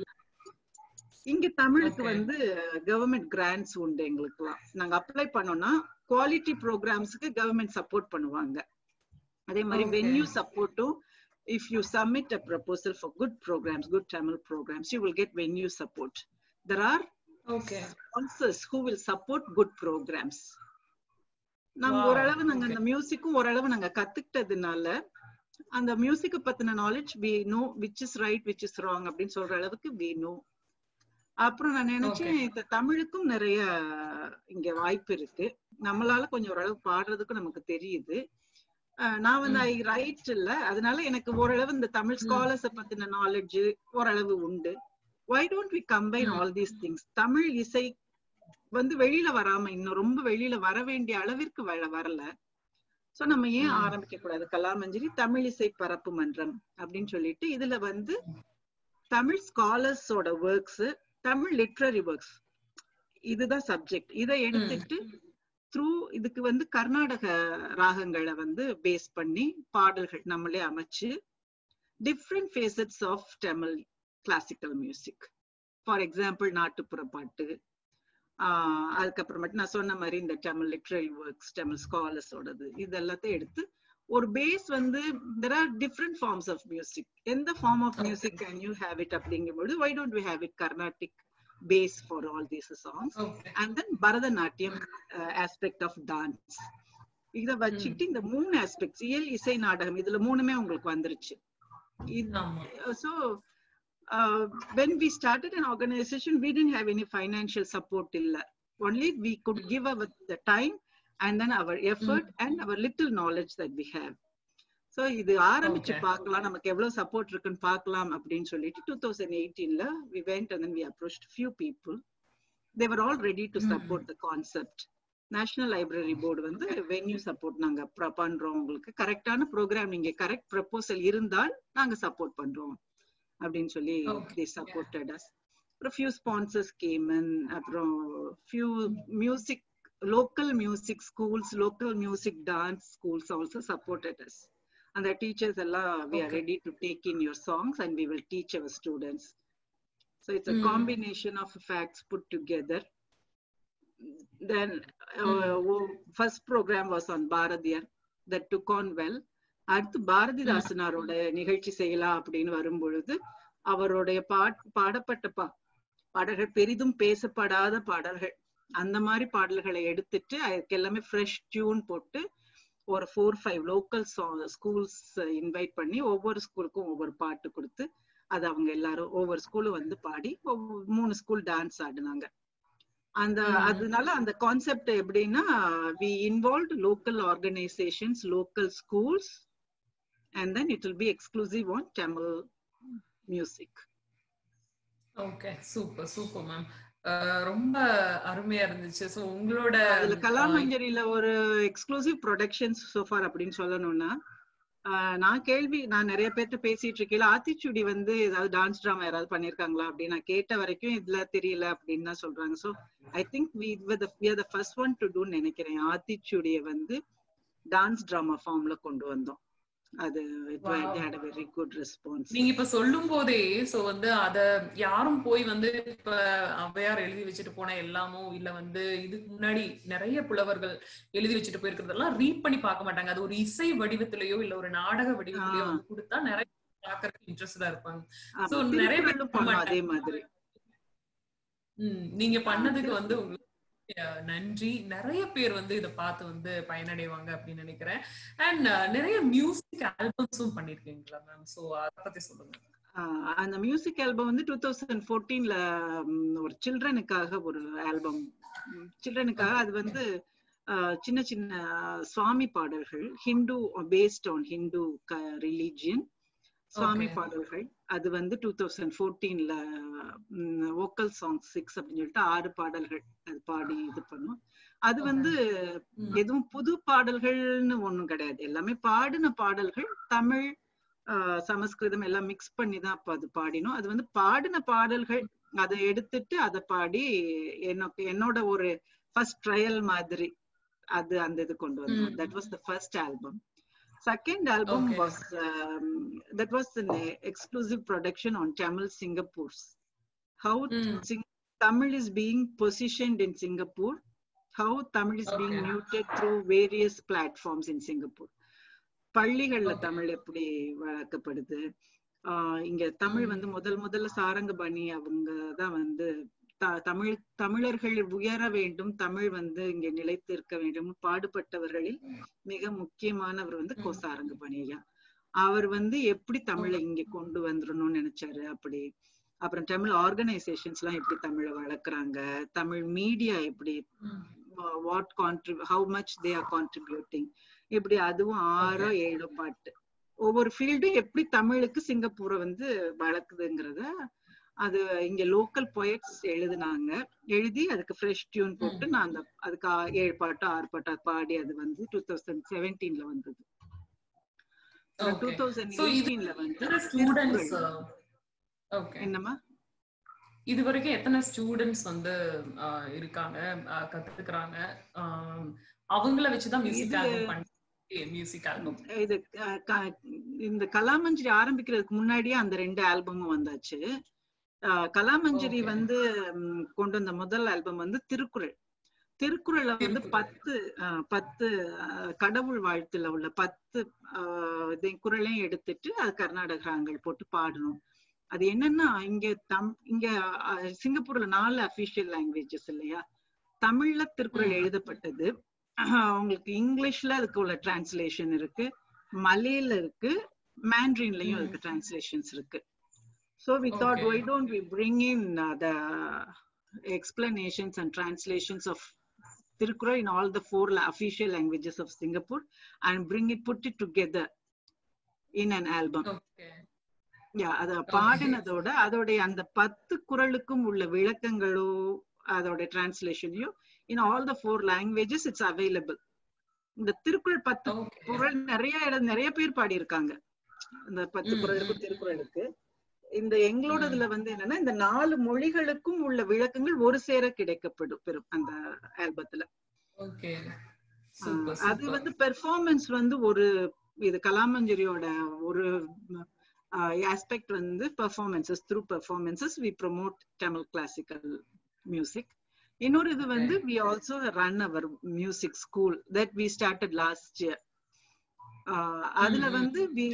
இங்க தமிழுக்கு வந்து கவர்மெண்ட் கிராண்ட்ஸ் உண்டு எங்களுக்குலாம் நாங்க அப்ளை பண்ணோம்னா குவாலிட்டி ப்ரோக்ராம்ஸ்க்கு கவர்மெண்ட் சப்போர்ட் பண்ணுவாங்க அதே மாதிரி
Okay.
வென்யூ சப்போர்ட்டும் if you submit a proposal for good programmes good Tamil programmes you will get venue support there are
okay
sponsors who will support good programs நாங்க
Wow,
ஓரளவு நாங்க
okay.
அந்த மியூசிக்கும் ஓரளவு நாங்க கத்துக்கிட்டதுனால அந்த மியூசிக்க பத்தின knowledge we know which is right which is wrong அப்படின்னு சொல்ற அளவுக்கு வி நோ அப்புறம் நான் நினைச்சேன்
Okay.
இந்த தமிழுக்கும் நிறைய இங்க வாய்ப்பு இருக்கு நம்மளால கொஞ்சம் ஓரளவு பாடுறதுக்கும் நமக்கு தெரியுது அஹ் நான் வந்து ஐ ரைட் இல்ல அதனால எனக்கு ஓரளவு இந்த தமிழ் ஸ்காலர்ஸ பத்தின நாலேஜ் ஓரளவு உண்டு why don't we combine all these things Tamil இசை வந்து வெளியில வராம இன்னும் ரொம்ப வெளியில வர வேண்டிய அளவிற்கு வ- வரல சோ நம்ம ஏன் ஆரம்பிக்க கூடாது கலாமஞ்சரி தமிழ் இசை பரப்பு மன்றம் அப்படின்னு சொல்லிட்டு இதுல வந்து தமிழ் ஸ்காலர்ஸோட ஒர்க்ஸ் தமிழ் லிட்ரரி ஒர்க்ஸ் இதுதான் சப்ஜெக்ட் இதை எடுத்துட்டு த்ரூ இதுக்கு வந்து கர்நாடக ராகங்களை வந்து பேஸ் பண்ணி பாடல்கள் நம்மளே அமைச்சு different facets of Tamil classical music for example நாட்டுப்புற பாட்டு ஆஹ் அதுக்கப்புறமேட்டு நான் சொன்ன மாதிரி இந்த தமிழ் லிட்ரரி ஒர்க்ஸ் தமிழ் ஸ்காலர்ஸோடது இது எல்லாத்தையும் எடுத்து ஒரு பேஸ் வந்து there are different forms of music எந்த form of music can you have it அப்படிங்கும்போது why don't we have it Carnatic base for all these songs
okay
and then Bharatanatyam aspect of dance இத வச்சுட்டு இந்த மூணு ஆஸ்பெக்ட்ஸ் இயல் இசை நாடகம் இதுல மூணுமே உங்களுக்கு வந்துருச்சு
ஆமா
so uh, when we started an organization we didn't have any financial support illa only we could give our the time and then our effort and our little knowledge that we have so இது ஆரம்பிச்சு
Okay.
பார்க்கலாம் நமக்கு எவ்வளவு support இருக்குன்னு பார்க்கலாம் அப்படின்னு சொல்லிட்டு two thousand எயிட்டீன்ல we went and then we approach few people they were all ready to support the concept national library board வந்து வென்யூ சப்போர்ட் நாங்க pr- பண்றோம் உங்களுக்கு கரெக்டான ப்ரோக்ராம் நீங்க கரெக்ட் ப்ரப்போசல் இருந்தால் நாங்க சப்போர்ட் பண்றோம் அப்படின்னு சொல்லி
Okay.
they supported us அப்புறம் ஃபியூ ஸ்பான்சர்ஸ் கேமன் அப்புறம் few music local music schools local music dance schools also supported us அந்த டீச்சர்ஸ் எல்லாம் we are
Okay.
Ready to take in your songs and we will teach our students so it's a
Mm.
Combination of facts put together then first programme was on Bharathiyar that took on well அடுத்து பாரதிதாசனாரோட நிகழ்ச்சி செய்யலாம் அப்படின்னு வரும்பொழுது அவருடைய பாட் பாடப்பட்ட பா பாடல்கள் பெரிதும் பேசப்படாத பாடல்கள் அந்த மாதிரி பாடல்களை எடுத்துட்டு அதுக்கு எல்லாமே ஃப்ரெஷ் டியூன் போட்டு ஒரு four five local schools invite பண்ணி ஒவ்வொரு ஸ்கூலுக்கும் ஒவ்வொரு பாட்டு கொடுத்து அது அவங்க எல்லாரும் ஒவ்வொரு ஸ்கூலும் வந்து பாடி ஒவ்வொரு- மூணு ஸ்கூல் டான்ஸ் ஆடினாங்க அந்த
ம்.
அதனால அந்த கான்செப்ட் எப்படின்னா we involve local organisations local schools and then it will be exclusive on Tamil music
okay super super ma'am ரொம்ப அருமையா இருந்துச்சு சோ உங்களோட
அதுல கலாமஞ்சரியில ஒரு எக்ஸ்க்ளூசிவ் ப்ரொடக்ஷன்ஸ் சோஃபார் அப்படின்னு சொல்லணும்னா ஆஹ் நான் கேள்வி நான் நிறைய பேர்ட்ட பேசிட்டு இருக்கேன் ஆத்திச்சூடி வந்து ஏதாவது டான்ஸ் டிராமா யாராவது பண்ணிருக்காங்களா அப்படின்னு நான் கேட்ட வரைக்கும் இதுல தெரியல அப்படின்னு தான் சொல்றாங்க so I think we the first one to do நினைக்கிறேன் ஆத்திச்சூடிய வந்து டான்ஸ் டிராமா ஃபார்ம்ல கொண்டு வந்தோம் அது it
Wow.
Had a very good response
நீங்க இப்ப சொல்லும் போதே சோ வந்து அத யாரும் போய் வந்து இப்ப ஔவையார் எழுதி வச்சுட்டு போன எல்லாமோ இல்ல வந்து இதுக்கு முன்னாடி நிறைய புலவர்கள் எழுதி வச்சுட்டு போயிருக்கிறதெல்லாம் ரீட் பண்ணி பார்க்க மாட்டாங்க அது ஒரு இசை வடிவத்திலேயோ இல்ல ஒரு நாடக வடிவத்திலேயோ
ஆ.
வந்து கொடுத்தா நிறைய பாக்குறதுக்கு இன்ட்ரெஸ்டா இருப்பாங்க
ஆமா,
So, நிறைய பேர்
திருக்குறளும் பண்ணோம் அதே மாதிரி
ம், நீங்க பண்ணதுக்கு வந்து உங்களுக்கு அஹ், நன்றி நிறைய பேர் வந்து இத பார்த்து வந்து பயனடைவாங்க அப்படின்னு நினைக்கிறேன் அண்ட் நிறைய மியூசிக் ஆல்பம்ஸும் பண்ணிருக்கீங்களா மேம் சோ அத பத்தி சொல்லுங்க
ஆஹ் அந்த மியூசிக் ஆல்பம் வந்து டூ தௌசண்ட் ஃபோர்டீன்ல ஒரு சில்ட்ரனுக்காக ஒரு ஆல்பம் சில்ட்ரனுக்காக அது வந்து ஆஹ் சின்ன சின்ன சுவாமி பாடல்கள் Hindu based on Hindu religion சுவாமி
Okay.
பாடல்கள் அது வந்து டூ தௌசண்ட் ஃபோர்டீன்ல வோக்கல் சாங் சிக்ஸ் அப்படின்னு சொல்லிட்டு ஆறு பாடல்கள் அது பாடி இது பண்ணோம் அது
Okay.
வந்து
ம்.
எதுவும் புது பாடல்கள்னு ஒண்ணும் கிடையாது எல்லாமே பாடின பாடல்கள் தமிழ் ஆஹ் சமஸ்கிருதம் எல்லாம் மிக்ஸ் பண்ணி தான் அப்ப அது பாடினோம் அது வந்து பாடின பாடல்கள் அதை எடுத்துட்டு அதை பாடி எனக்கு என்னோட ஒரு ஃபர்ஸ்ட் ட்ரையல் மாதிரி அது அந்த இது கொண்டு வந்தோம்
ம்.
That was the first album second album
Okay.
Was that was exclusive production on Tamil Singapore's how
ம்.
Tamil is being positioned in Singapore, how Tamil is being
Okay.
muted through various platforms in Singapore. பள்ளிகள்ல
Okay.
Tamil எப்படி வளர்க்கப்படுது ஆஹ் இங்க தமிழ்
ம்.
வந்து முதல் முதல்ல சாரங்கபாணி அவங்க தான் வந்து த- தமிழ் தமிழர்கள் உயர வேண்டும் தமிழ் வந்து இங்க நிலைத்து இருக்க வேண்டும் பாடுபட்டவர்களில் மிக முக்கியமானவர் வந்து கோ
ம்.
சாரங்கபாணி ஐயா அவர் வந்து எப்படி தமிழை இங்க கொண்டு வந்துடணும்னு நினைச்சாரு அப்படி அப்புறம் தமிழ் ஆர்கனைசேஷன்ஸ் எல்லாம் எப்படி தமிழை வளர்க்குறாங்க தமிழ் மீடியா எப்படி
ம்.
What contribute how much they are contributing இப்படி அதுவும் ஆறோ ஏழோ பாட்டு ஒவ்வொரு ஃபீல்டும் எப்படி தமிழுக்கு சிங்கப்பூரை வந்து வளர்க்குதுங்கிறத அது இங்க லோக்கல் பொயட்ஸ் எழுதுனாங்க எழுதி அதுக்கு ஃப்ரெஷ் டியூன் போட்டு நான் அந்த அதுக்கு ஆ- ஏழு பாட்டு ஆறு பாட்டு பாடி அது வந்து டூ தௌசண்ட் செவன்டீன்ல வந்தது டூ
Okay.
தௌசண்ட்
So, இது
எயிட்டீன்ல வந்து
எத்தனை ஸ்டூடெண்ட்ஸ்
திருக்குறள்.
ஓகே
என்னம்மா
இது வரைக்கும் எத்தனை ஸ்டூடெண்ட்ஸ் வந்து ஆஹ், இருக்காங்க ஆஹ், கத்துக்கிறாங்க ஆஹ், அவங்கள வச்சுதான் மியூசிக்
இது-
ஆல்பம் பண்ணி மியூசிக் ஆல்பம்
இது க- க- இந்த கலாமஞ்சரி ஆரம்பிக்கிறதுக்கு முன்னாடியே அந்த ரெண்டு ஆல்பமும் வந்தாச்சு அஹ் கலாமஞ்சரி
Okay.
வந்து ம், கொண்டு வந்த முதல் ஆல்பம் வந்து திருக்குறள் திருக்குறள்ல வந்து
திருக்குறள்.
பத்து அஹ், பத்து அஹ், கடவுள் வாழ்த்துல உள்ள பத்து அஹ், இது குறளையும் எடுத்துட்டு அது கர்நாடகாங்கள் போட்டு பாடணும் அது என்னன்னா இங்க தம் இங்க அஹ், சிங்கப்பூர்ல நாலு அபிஷியல் லாங்குவேஜஸ் இல்லையா தமிழ்ல திருக்குறள்
ம்.
எழுதப்பட்டது அஹ், உங்களுக்கு இங்கிலீஷ்ல அதுக்கு உள்ள டிரான்ஸ்லேஷன் இருக்கு மலையில இருக்கு மேண்ட்ரின்லயும்
ம்.
அதுக்கு டிரான்ஸ்லேஷன்ஸ் இருக்கு So we thought,
Okay.
why don't we bring in uh, the explanations and translations of Tirukkural in all the four la- official languages of Singapore and bring it, put it together in an album.
Okay
Yeah, அத பாடினதோட அதோடைய அந்த பத்து குறளுக்கும் உள்ள விளக்கங்களோ அதோட டிரான்ஸ்லேஷனையோ in all the four languages it's available இந்த திருக்குறள் பத்து
ஓகே
குறள் நிறைய இடம் நிறைய பேர் பாடியிருக்காங்க இந்த பத்து
ம்,
குறளுக்கும்
ம்.
திருக்குறளுக்கு இந்த எங்களோடதுல வந்து என்னன்னா இந்த நாலு மொழிகளுக்கும் உள்ள விளக்கங்கள் ஒரு சேர கிடைக்கப்படும் பெரும் அந்த ஆல்பத்துல
ஓகே
ஆஹ்
சூப்பர்
அது
சூப்பர்
வந்து பெர்ஃபார்மன்ஸ் வந்து ஒரு இது கலாமஞ்சரியோட ஒரு ஆஸ்பெக்ட் வந்து performances through performances we promote Tamil classical music இன்னொரு இது வந்து we also run our music school that we started last year அதுல வந்து வி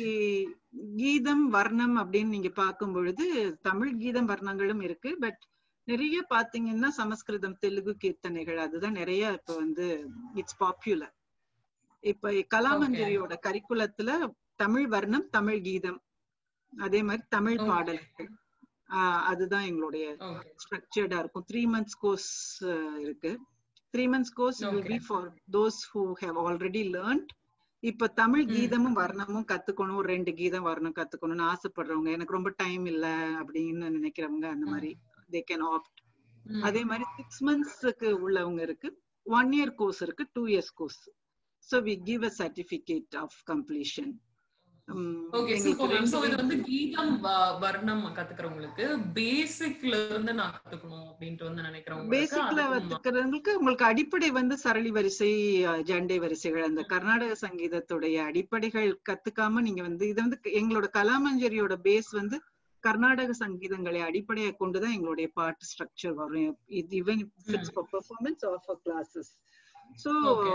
கீதம் வர்ணம் அப்படின்னு நீங்க பார்க்கும் பொழுது தமிழ் கீதம் வர்ணங்களும் இருக்கு பட் நிறைய பாத்தீங்கன்னா சமஸ்கிருதம் தெலுங்கு கீர்த்தனைகள் அதுதான் நிறைய இப்ப வந்து இட்ஸ் பாப்புலர் இப்ப கலாமஞ்சரியோட கரிக்குலத்துல தமிழ் வர்ணம் தமிழ் கீதம் அதே மாதிரி தமிழ் பாடல்கள் அதுதான் எங்களுடைய ஸ்ட்ரக்சர்டா இருக்கும் த்ரீ மந்த்ஸ் கோர்ஸ் இருக்கு three months course will be for those who have already learned இப்ப தமிழ் கீதமும் வர்ணமும் கத்துக்கணும் ஒரு ரெண்டு கீதம் வரணும் கத்துக்கணும்னு ஆசைப்படுறவங்க எனக்கு ரொம்ப டைம் இல்ல அப்படின்னு நினைக்கிறவங்க அந்த மாதிரி தே கேன் ஆப்ட் அதே மாதிரி சிக்ஸ் மந்த்ஸ்க்கு உள்ளவங்க இருக்கு ஒன் இயர் கோர்ஸ் இருக்கு two years course so we give a certificate of completion
okay super so இது வந்து கீதம் வர்ணம் கத்துக்கிறவங்களுக்கு பேசிக்ல இருந்து நான் கத்துக்கணும் அப்படின்ட்டு வந்து நினைக்கிறேன்
பேசிக்ல கத்துக்கிறவங்களுக்கு உங்களுக்கு அடிப்படை வந்து சரளி வரிசை ஜண்டை வரிசைகள் அந்த கர்நாடக சங்கீதத்துடைய அடிப்படைகள் கத்துக்காம நீங்க வந்து இது வந்து எங்களோட கலாமஞ்சரியோட பேஸ் வந்து கர்நாடக சங்கீதங்களை அடிப்படையை கொண்டுதான் எங்களுடைய பாட்டு ஸ்ட்ரக்சர் வரும் இது even it's for performance of classes so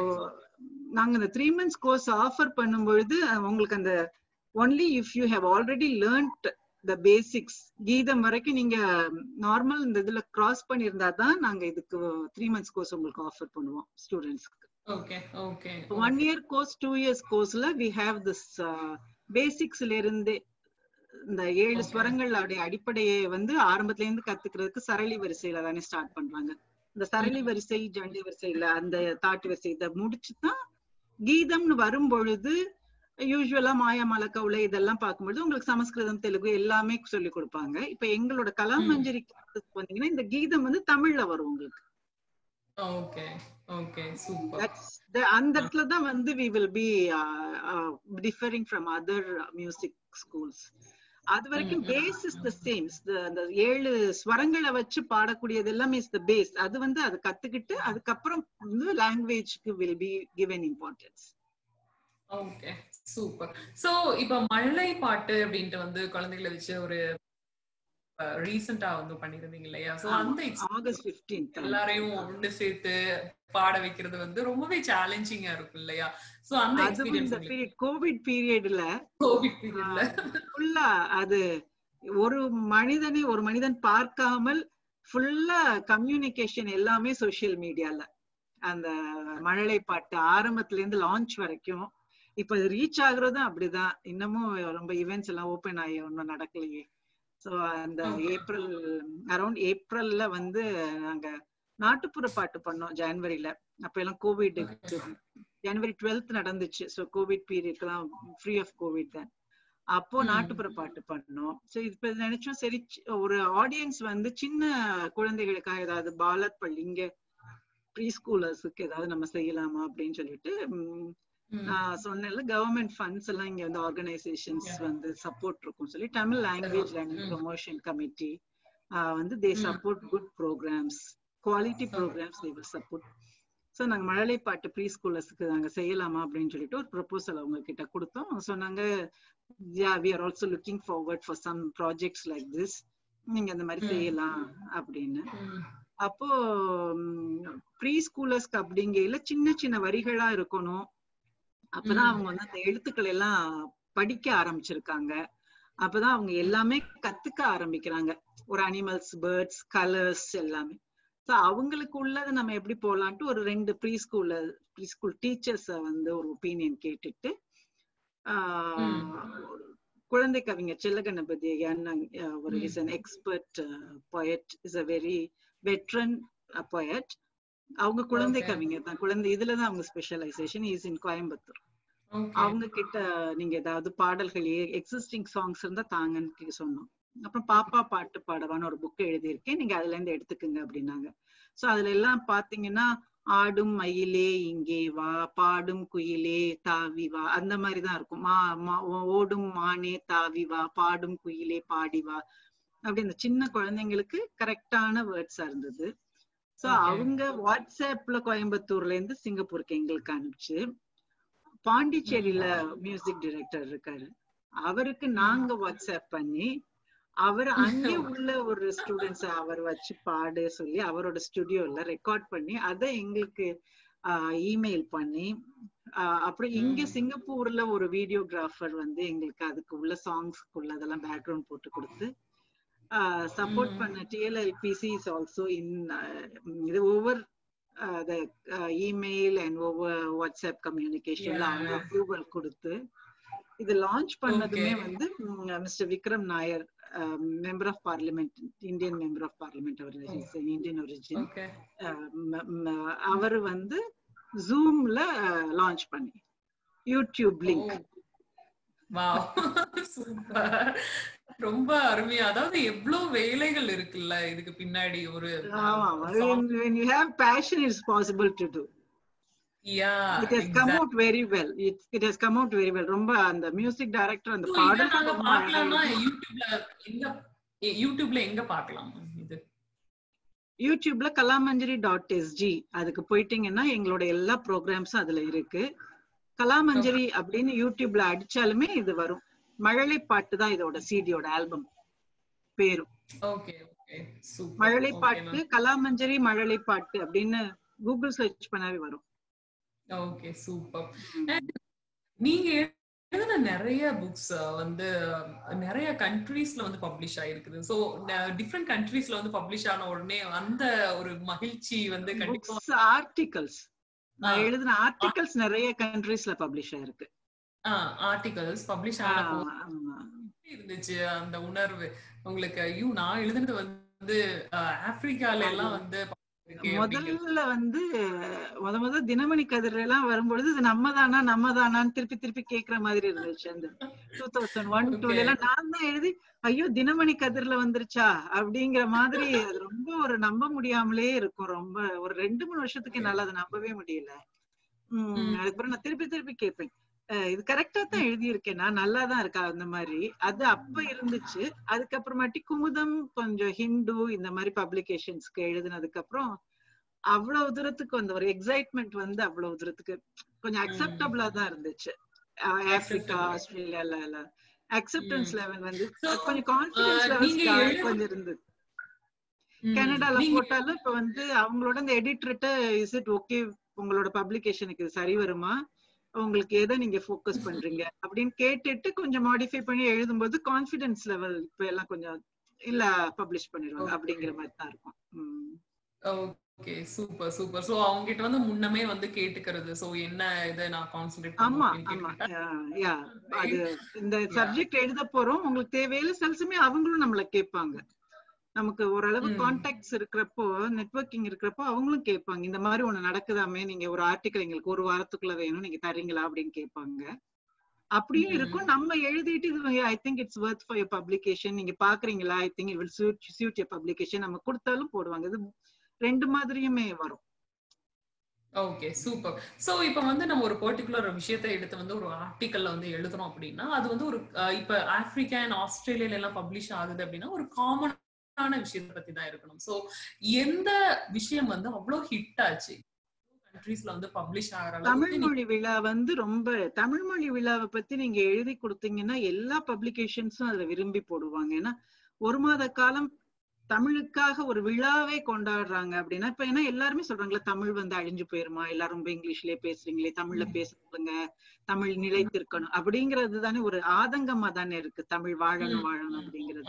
நாங்க இந்த த்ரீ மந்த்ஸ் கோர்ஸ் ஆஃபர் பண்ணும் பொழுது உங்களுக்கு அந்த only if you have already learned the basics கீதம் வரைக்கும் நீங்க நார்மல் இந்த இதுல கிராஸ் பண்ணியிருந்தா தான் நாங்க இதுக்கு த்ரீ மந்த்ஸ் கோர்ஸ் உங்களுக்கு ஆஃபர் பண்ணுவோம் ஸ்டூடெண்ட்ஸ்க்கு
okay okay
one year course two years கோர்ஸ்ல வி ஹாவ் திஸ் பேசிக்ஸ்ல இருந்தே இந்த ஏழு ஸ்வரங்களுடைய அடிப்படையை வந்து ஆரம்பத்துல இருந்து கத்துக்கிறதுக்கு சரளி வரிசையில தானே ஸ்டார்ட் பண்றாங்க இந்த சரளி வரிசை ஜண்டி வரிசையில அந்த தாட்டு வரிசை இதை முடிச்சுதான் கீதம்னு வரும் பொழுது யூஸ்வலா மாயா மலக்கவுளை இதெல்லாம் பார்க்கும்பொழுது உங்களுக்கு சமஸ்கிருதம் தெலுங்கு எல்லாமே சொல்லி கொடுப்பாங்க இப்ப எங்களோட கலாமஞ்சரி வந்தீங்கன்னா இந்த கீதம் வந்து தமிழ்ல வரும் உங்களுக்கு
ஓகே ஓகே சூப்பர்
அந்த இடத்துல தான் வந்து we will be differing from other music schools அது வரைக்கும் பேஸ் இஸ் த சேம் அந்த ஏழு ஸ்வரங்களை வச்சு பாடக்கூடியது எல்லாமே இஸ் த பேஸ் அது வந்து அது கத்துக்கிட்டு அதுக்கப்புறம் வந்து லாங்குவேஜ்க்கு will be given importance
okay super so இப்ப மழலை பாட்டு அப்படின்ட்டு வந்து குழந்தைகளை வச்சு ஒரு ரீசெண்டா வந்து பண்ணிருந்தீங்க இல்லையா சோ அந்த
ஆகஸ்ட் 15
எல்லாரையும் ஒண்ணு சேர்த்து பாட வைக்கிறது வந்து ரொம்பவே சேலஞ்சிங்கா இருக்கும் இல்லையா சோ அந்த எக்ஸ்பீரியன்ஸ்
பீரியட் கோவிட் பீரியட்ல
கோவிட் பீரியட்ல
ஃபுல்லா அது ஒரு மனிதனை ஒரு மனிதன் பார்க்காமல் ஃபுல்லா கம்யூனிகேஷன் எல்லாமே சோசியல் மீடியால அந்த மழலை பாட்டு ஆரம்பத்துல இருந்து லான்ச் வரைக்கும் இப்ப ரீச் ஆகுறதும் அப்படிதான் இன்னமும் ரொம்ப ஈவெண்ட்ஸ் எல்லாம் ஓபன் ஆகி ஒன்னும் நடக்கலையே சோ அந்த ஏப்ரல் அரௌண்ட் ஏப்ரல்ல வந்து நாங்க நாட்டுப்புற பாட்டு பண்ணோம் ஜனவரியில அப்ப எல்லாம் கோவிட் ஜனவரி டுவெல்த் நடந்துச்சு ஸோ கோவிட் பீரியட்லாம் ஃப்ரீ ஆஃப் கோவிட் தான் அப்போ நாட்டுப்புற பாட்டு பண்ணோம் ஸோ இப்ப நினைச்சோம் சரி ஒரு ஆடியன்ஸ் வந்து சின்ன குழந்தைகளுக்காக ஏதாவது பாலர் பள்ளி இங்க ப்ரீ ஸ்கூலர்ஸுக்கு ஏதாவது நம்ம செய்யலாமா அப்படின்னு சொல்லிட்டு நான் சொன்னேன்ல கவர்மெண்ட் ஃபண்ட்ஸ் எல்லாம் இங்க வந்து ஆர்கனைசேஷன்ஸ் வந்து சப்போர்ட் இருக்கும் சொல்லி Tamil language learning promotion committee வந்து they support good programs quality programs they will support so நாங்கள் மழலை பாட்டு ப்ரீ ஸ்கூலர்ஸ்க்கு நாங்கள் செய்யலாமா அப்படின்னு சொல்லிட்டு ஒரு ப்ரொபோசல் அவங்க கிட்ட கொடுத்தோம் சொன்னாங்க yeah we are also looking forward for some projects like this நீங்க அந்த மாதிரி செய்யலாம் அப்படின்னு அப்போ ப்ரீ ஸ்கூலர்ஸ்க்கு அப்படிங்கையில சின்ன சின்ன வரிகளா இருக்கணும் அப்பதான் அவங்க வந்து அந்த எழுத்துக்கள் எல்லாம் படிக்க ஆரம்பிச்சிருக்காங்க அப்பதான் அவங்க எல்லாமே கத்துக்க ஆரம்பிக்கிறாங்க ஒரு அனிமல்ஸ் பேர்ட்ஸ் கலர்ஸ் எல்லாமே ஸோ அவங்களுக்கு உள்ளதை நம்ம எப்படி போடலான்ட்டு ஒரு ரெண்டு ப்ரீ ஸ்கூல்ல ப்ரீ ஸ்கூல் டீச்சர்ஸ வந்து ஒரு ஒப்பீனியன் கேட்டுட்டு குழந்தை கவிஞர் செல்ல கணபதி ஒரு is an expert poet is a very veteran poet அவங்க குழந்தை கவிஞர் தான் குழந்தை இதுலதான் அவங்க ஸ்பெஷலைசேஷன் இஸ் இன் கோயம்புத்தூர் அவங்க கிட்ட நீங்க ஏதாவது பாடல்கள் எக்ஸிஸ்டிங் சாங்ஸ் இருந்தா தாங்கன்னு சொன்னோம் அப்புறம் பாப்பா பாட்டு பாடவான்னு ஒரு புக் எழுதியிருக்கேன் நீங்க அதுல இருந்து எடுத்துக்குங்க அப்படின்னாங்க சோ அதுல எல்லாம் பாத்தீங்கன்னா ஆடும் மயிலே இங்கே வா பாடும் குயிலே தாவி வா அந்த மாதிரிதான் இருக்கும் மா ஓடும் மானே தாவி வா பாடும் குயிலே பாடி வா அப்படி இந்த சின்ன குழந்தைங்களுக்கு கரெக்டான வேர்ட்ஸா இருந்தது சோ அவங்க வாட்ஸ்அப்ல கோயம்புத்தூர்ல இருந்து சிங்கப்பூருக்கு எங்களுக்கு அனுப்பிச்சு பாண்டிச்சேரியில மியூசிக் டைரக்டர் இருக்காரு அவருக்கு நாங்க வாட்ஸ்அப் பண்ணி அவர் அங்கே உள்ள ஒரு ஸ்டூடெண்ட்ஸ் அவர் வச்சு பாடு சொல்லி அவரோட ஸ்டுடியோல ரெக்கார்ட் பண்ணி அதை எங்களுக்கு இமெயில் பண்ணி ஆஹ் அப்புறம் இங்க சிங்கப்பூர்ல ஒரு வீடியோகிராஃபர் வந்து எங்களுக்கு அதுக்கு உள்ள சாங்ஸ்க்கு உள்ள அதெல்லாம் பேக்ரவுண்ட் போட்டு கொடுத்து சப்போர்ட் பண்ண டிஎல்ஐபிசி இஸ் ஆல்சோ இன் இது over the email and over WhatsApp கம்யூனிகேஷன்ல அவங்க அப்ரூவல் கொடுத்து இது லான்ச் பண்ணதுமே வந்து mister Vikram Nair member of parliament Indian member of parliament அவர் இந்தியன் ஒரிஜின் அவர் வந்து ஜூம்ல லான்ச் பண்ணி யூடியூப் லிங்க்
சூப்பர் ரொம்ப அருமையா அதாவது எவ்வளவு வேலைகள் இருக்குல்ல இதுக்கு பின்னாடி ஒரு
ஆமா when you have passion it's possible to do
yeah
it has come out very well it, it has come out very well ரொம்ப அந்த மியூசிக் டைரக்டர் அந்த
பாடல் நாங்க பார்க்கலாம்னா யூடியூப்ல எங்க யூடியூப்ல எங்க பார்க்கலாம் இது
யூடியூப்ல கலாமஞ்சரி டாட் எஸ்ஜி அதுக்கு போயிட்டீங்கன்னா எங்களோட எல்லா ப்ரோக்ராம்ஸும் அதுல இருக்கு கலாமஞ்சரி அப்படின்னு யூடியூப்ல அடிச்சாலுமே இது வரும் மழலை பாட்டு தான் இதோட சிடியோட ஆல்பம் பேரும் மழலை பாட்டு கலாமஞ்சரி மழலை பாட்டு அப்படின்னு கூகுள் சர்ச் பண்ணாவே வரும்
ஓகே சூப்பர் நீங்க எழுதின நிறைய புக்ஸ் வந்து நிறைய கண்ட்ரீஸ்ல வந்து பப்ளிஷ் ஆயிருக்குது சோ டிஃப்ரெண்ட் கண்ட்ரீஸ்ல வந்து பப்ளிஷ் ஆன உடனே அந்த ஒரு மகிழ்ச்சி வந்து கண்டிப்பா
ஆர்டிகல்ஸ் நான் எழுதின ஆர்டிகல்ஸ் நிறைய கண்ட்ரீஸ்ல பப்ளிஷ் ஆயிருக்கு
ஆர்டிகல்ஸ் பப்ளிஷ் ஆன இருந்துச்சு அந்த உணர்வு உங்களுக்கு ஐயோ நான் எழுதுனது வந்து ஆப்பிரிக்கால எல்லாம் வந்து
முதல்ல வந்து முத முத தினமணி கதிர் எல்லாம் வரும்பொழுது இது நம்ம தானா நம்ம தானான்னு திருப்பி திருப்பி கேக்குற மாதிரி இருந்துச்சு அந்த டூ தௌசண்ட் ஒன் டூல எல்லாம் நான் தான் எழுதி ஐயோ தினமணி கதிர்ல வந்துருச்சா அப்படிங்கிற மாதிரி அது ரொம்ப ஒரு நம்ப முடியாமலே இருக்கும் ரொம்ப ஒரு ரெண்டு மூணு வருஷத்துக்கு என்னால அதை நம்பவே முடியல உம் அதுக்கப்புறம் நான் திருப்பி திருப்பி கேட்பேன் இது கரெக்டா தான் எழுதியிருக்கேன் நான் நல்லா தான் இருக்கா அந்த மாதிரி அது அப்ப இருந்துச்சு அதுக்கப்புறமாட்டி குமுதம் கொஞ்சம் ஹிந்து இந்த மாதிரி பப்ளிகேஷன்ஸ்க்கு எழுதினதுக்கு அப்புறம் அவ்வளவு தூரத்துக்கு வந்து ஒரு எக்ஸைட்மெண்ட் வந்து அவ்வளவு தூரத்துக்கு கொஞ்சம் அக்செப்டபிளா தான் இருந்துச்சு ஆப்பிரிக்கா ஆஸ்திரேலியால எல்லாம் அக்செப்டன்ஸ் லெவல் வந்து கொஞ்சம் கான்பிடன்ஸ் லெவல் கொஞ்சம் இருந்தது கனடால போட்டாலும் இப்ப வந்து அவங்களோட இந்த எடிட்டர்கிட்ட இஸ் இட் ஓகே உங்களோட பப்ளிகேஷனுக்கு சரி வருமா உங்களுக்கு எதை நீங்க ஃபோக்கஸ் பண்றீங்க அப்படின்னு கேட்டுட்டு கொஞ்சம் மாடிஃபை பண்ணி எழுதும்போது கான்பிடன்ஸ் லெவல் இப்ப எல்லாம் கொஞ்சம் இல்ல பப்ளிஷ் பண்ணிடுவாங்க அப்படிங்கிற மாதிரி தான் இருக்கும்
ஓகே சூப்பர் சூப்பர் சோ அவங்க கிட்ட வந்து முன்னமே வந்து கேட்டுக்கிறது சோ என்ன இதை நான் கான்சென்ட்ரேட்
ஆமா ஆமா யா அது இந்த சப்ஜெக்ட் எழுத போறோம் உங்களுக்கு தேவையில்ல செல்ஸுமே அவங்களும் நம்மள கேட்பாங்க நமக்கு ஓரளவு கான்டாக்ட்ஸ் இருக்கிறப்போ நெட்ஒர்க்கிங் இருக்கிறப்போ அவங்களும் கேட்பாங்க இந்த மாதிரி ஒண்ணு நடக்குதாமே நீங்க ஒரு ஆர்டிக்கல் எங்களுக்கு ஒரு வாரத்துக்குள்ள வேணும் நீங்க தரீங்களா அப்படின்னு கேட்பாங்க அப்படியும் இருக்கும் நம்ம எழுதிட்டு இது I think it's worth for your publication நீங்க பாக்குறீங்களா I think it will suit suit your publication நம்ம கொடுத்தாலும் போடுவாங்க இது ரெண்டு மாதிரியுமே வரும்
ஓகே சூப்பர் சோ இப்ப வந்து நம்ம ஒரு பர்டிகுலர் விஷயத்தை எடுத்து வந்து ஒரு ஆர்டிக்கல்ல வந்து எழுதுறோம் அப்படின்னா அது வந்து ஒரு இப்ப ஆப்பிரிக்கா அண்ட் ஆஸ்திரேலியால எல்லாம் பப்ளிஷ் ஆகுது அப்படின்னா ஒரு காமன் ஆன விஷயத்தை பத்தி தான் இருக்கணும் சோ எந்த விஷயம் வந்து அவ்வளவு ஹிட் ஆச்சு கண்ட்ரீஸ்ல வந்து பப்ளிஷ் ஆகிற
தமிழ் மொழி விழா வந்து ரொம்ப தமிழ் மொழி விழாவை பத்தி நீங்க எழுதி கொடுத்தீங்கன்னா எல்லா பப்ளிகேஷன்ஸும் அதுல விரும்பி போடுவாங்க ஏன்னா ஒரு மாத காலம் தமிழுக்காக ஒரு விழாவே கொண்டாடுறாங்க அப்படின்னா இப்ப ஏன்னா எல்லாருமே சொல்றாங்களா தமிழ் வந்து அழிஞ்சு போயிருமா எல்லாரும் ரொம்ப இங்கிலீஷ்லயே பேசுறீங்களே தமிழ்ல பேசுறதுங்க தமிழ் நிலைத்திருக்கணும் அப்படிங்கிறது தானே ஒரு ஆதங்கமா தானே இருக்கு தமிழ் வாழணும் வாழணும் அப்படிங்கிறது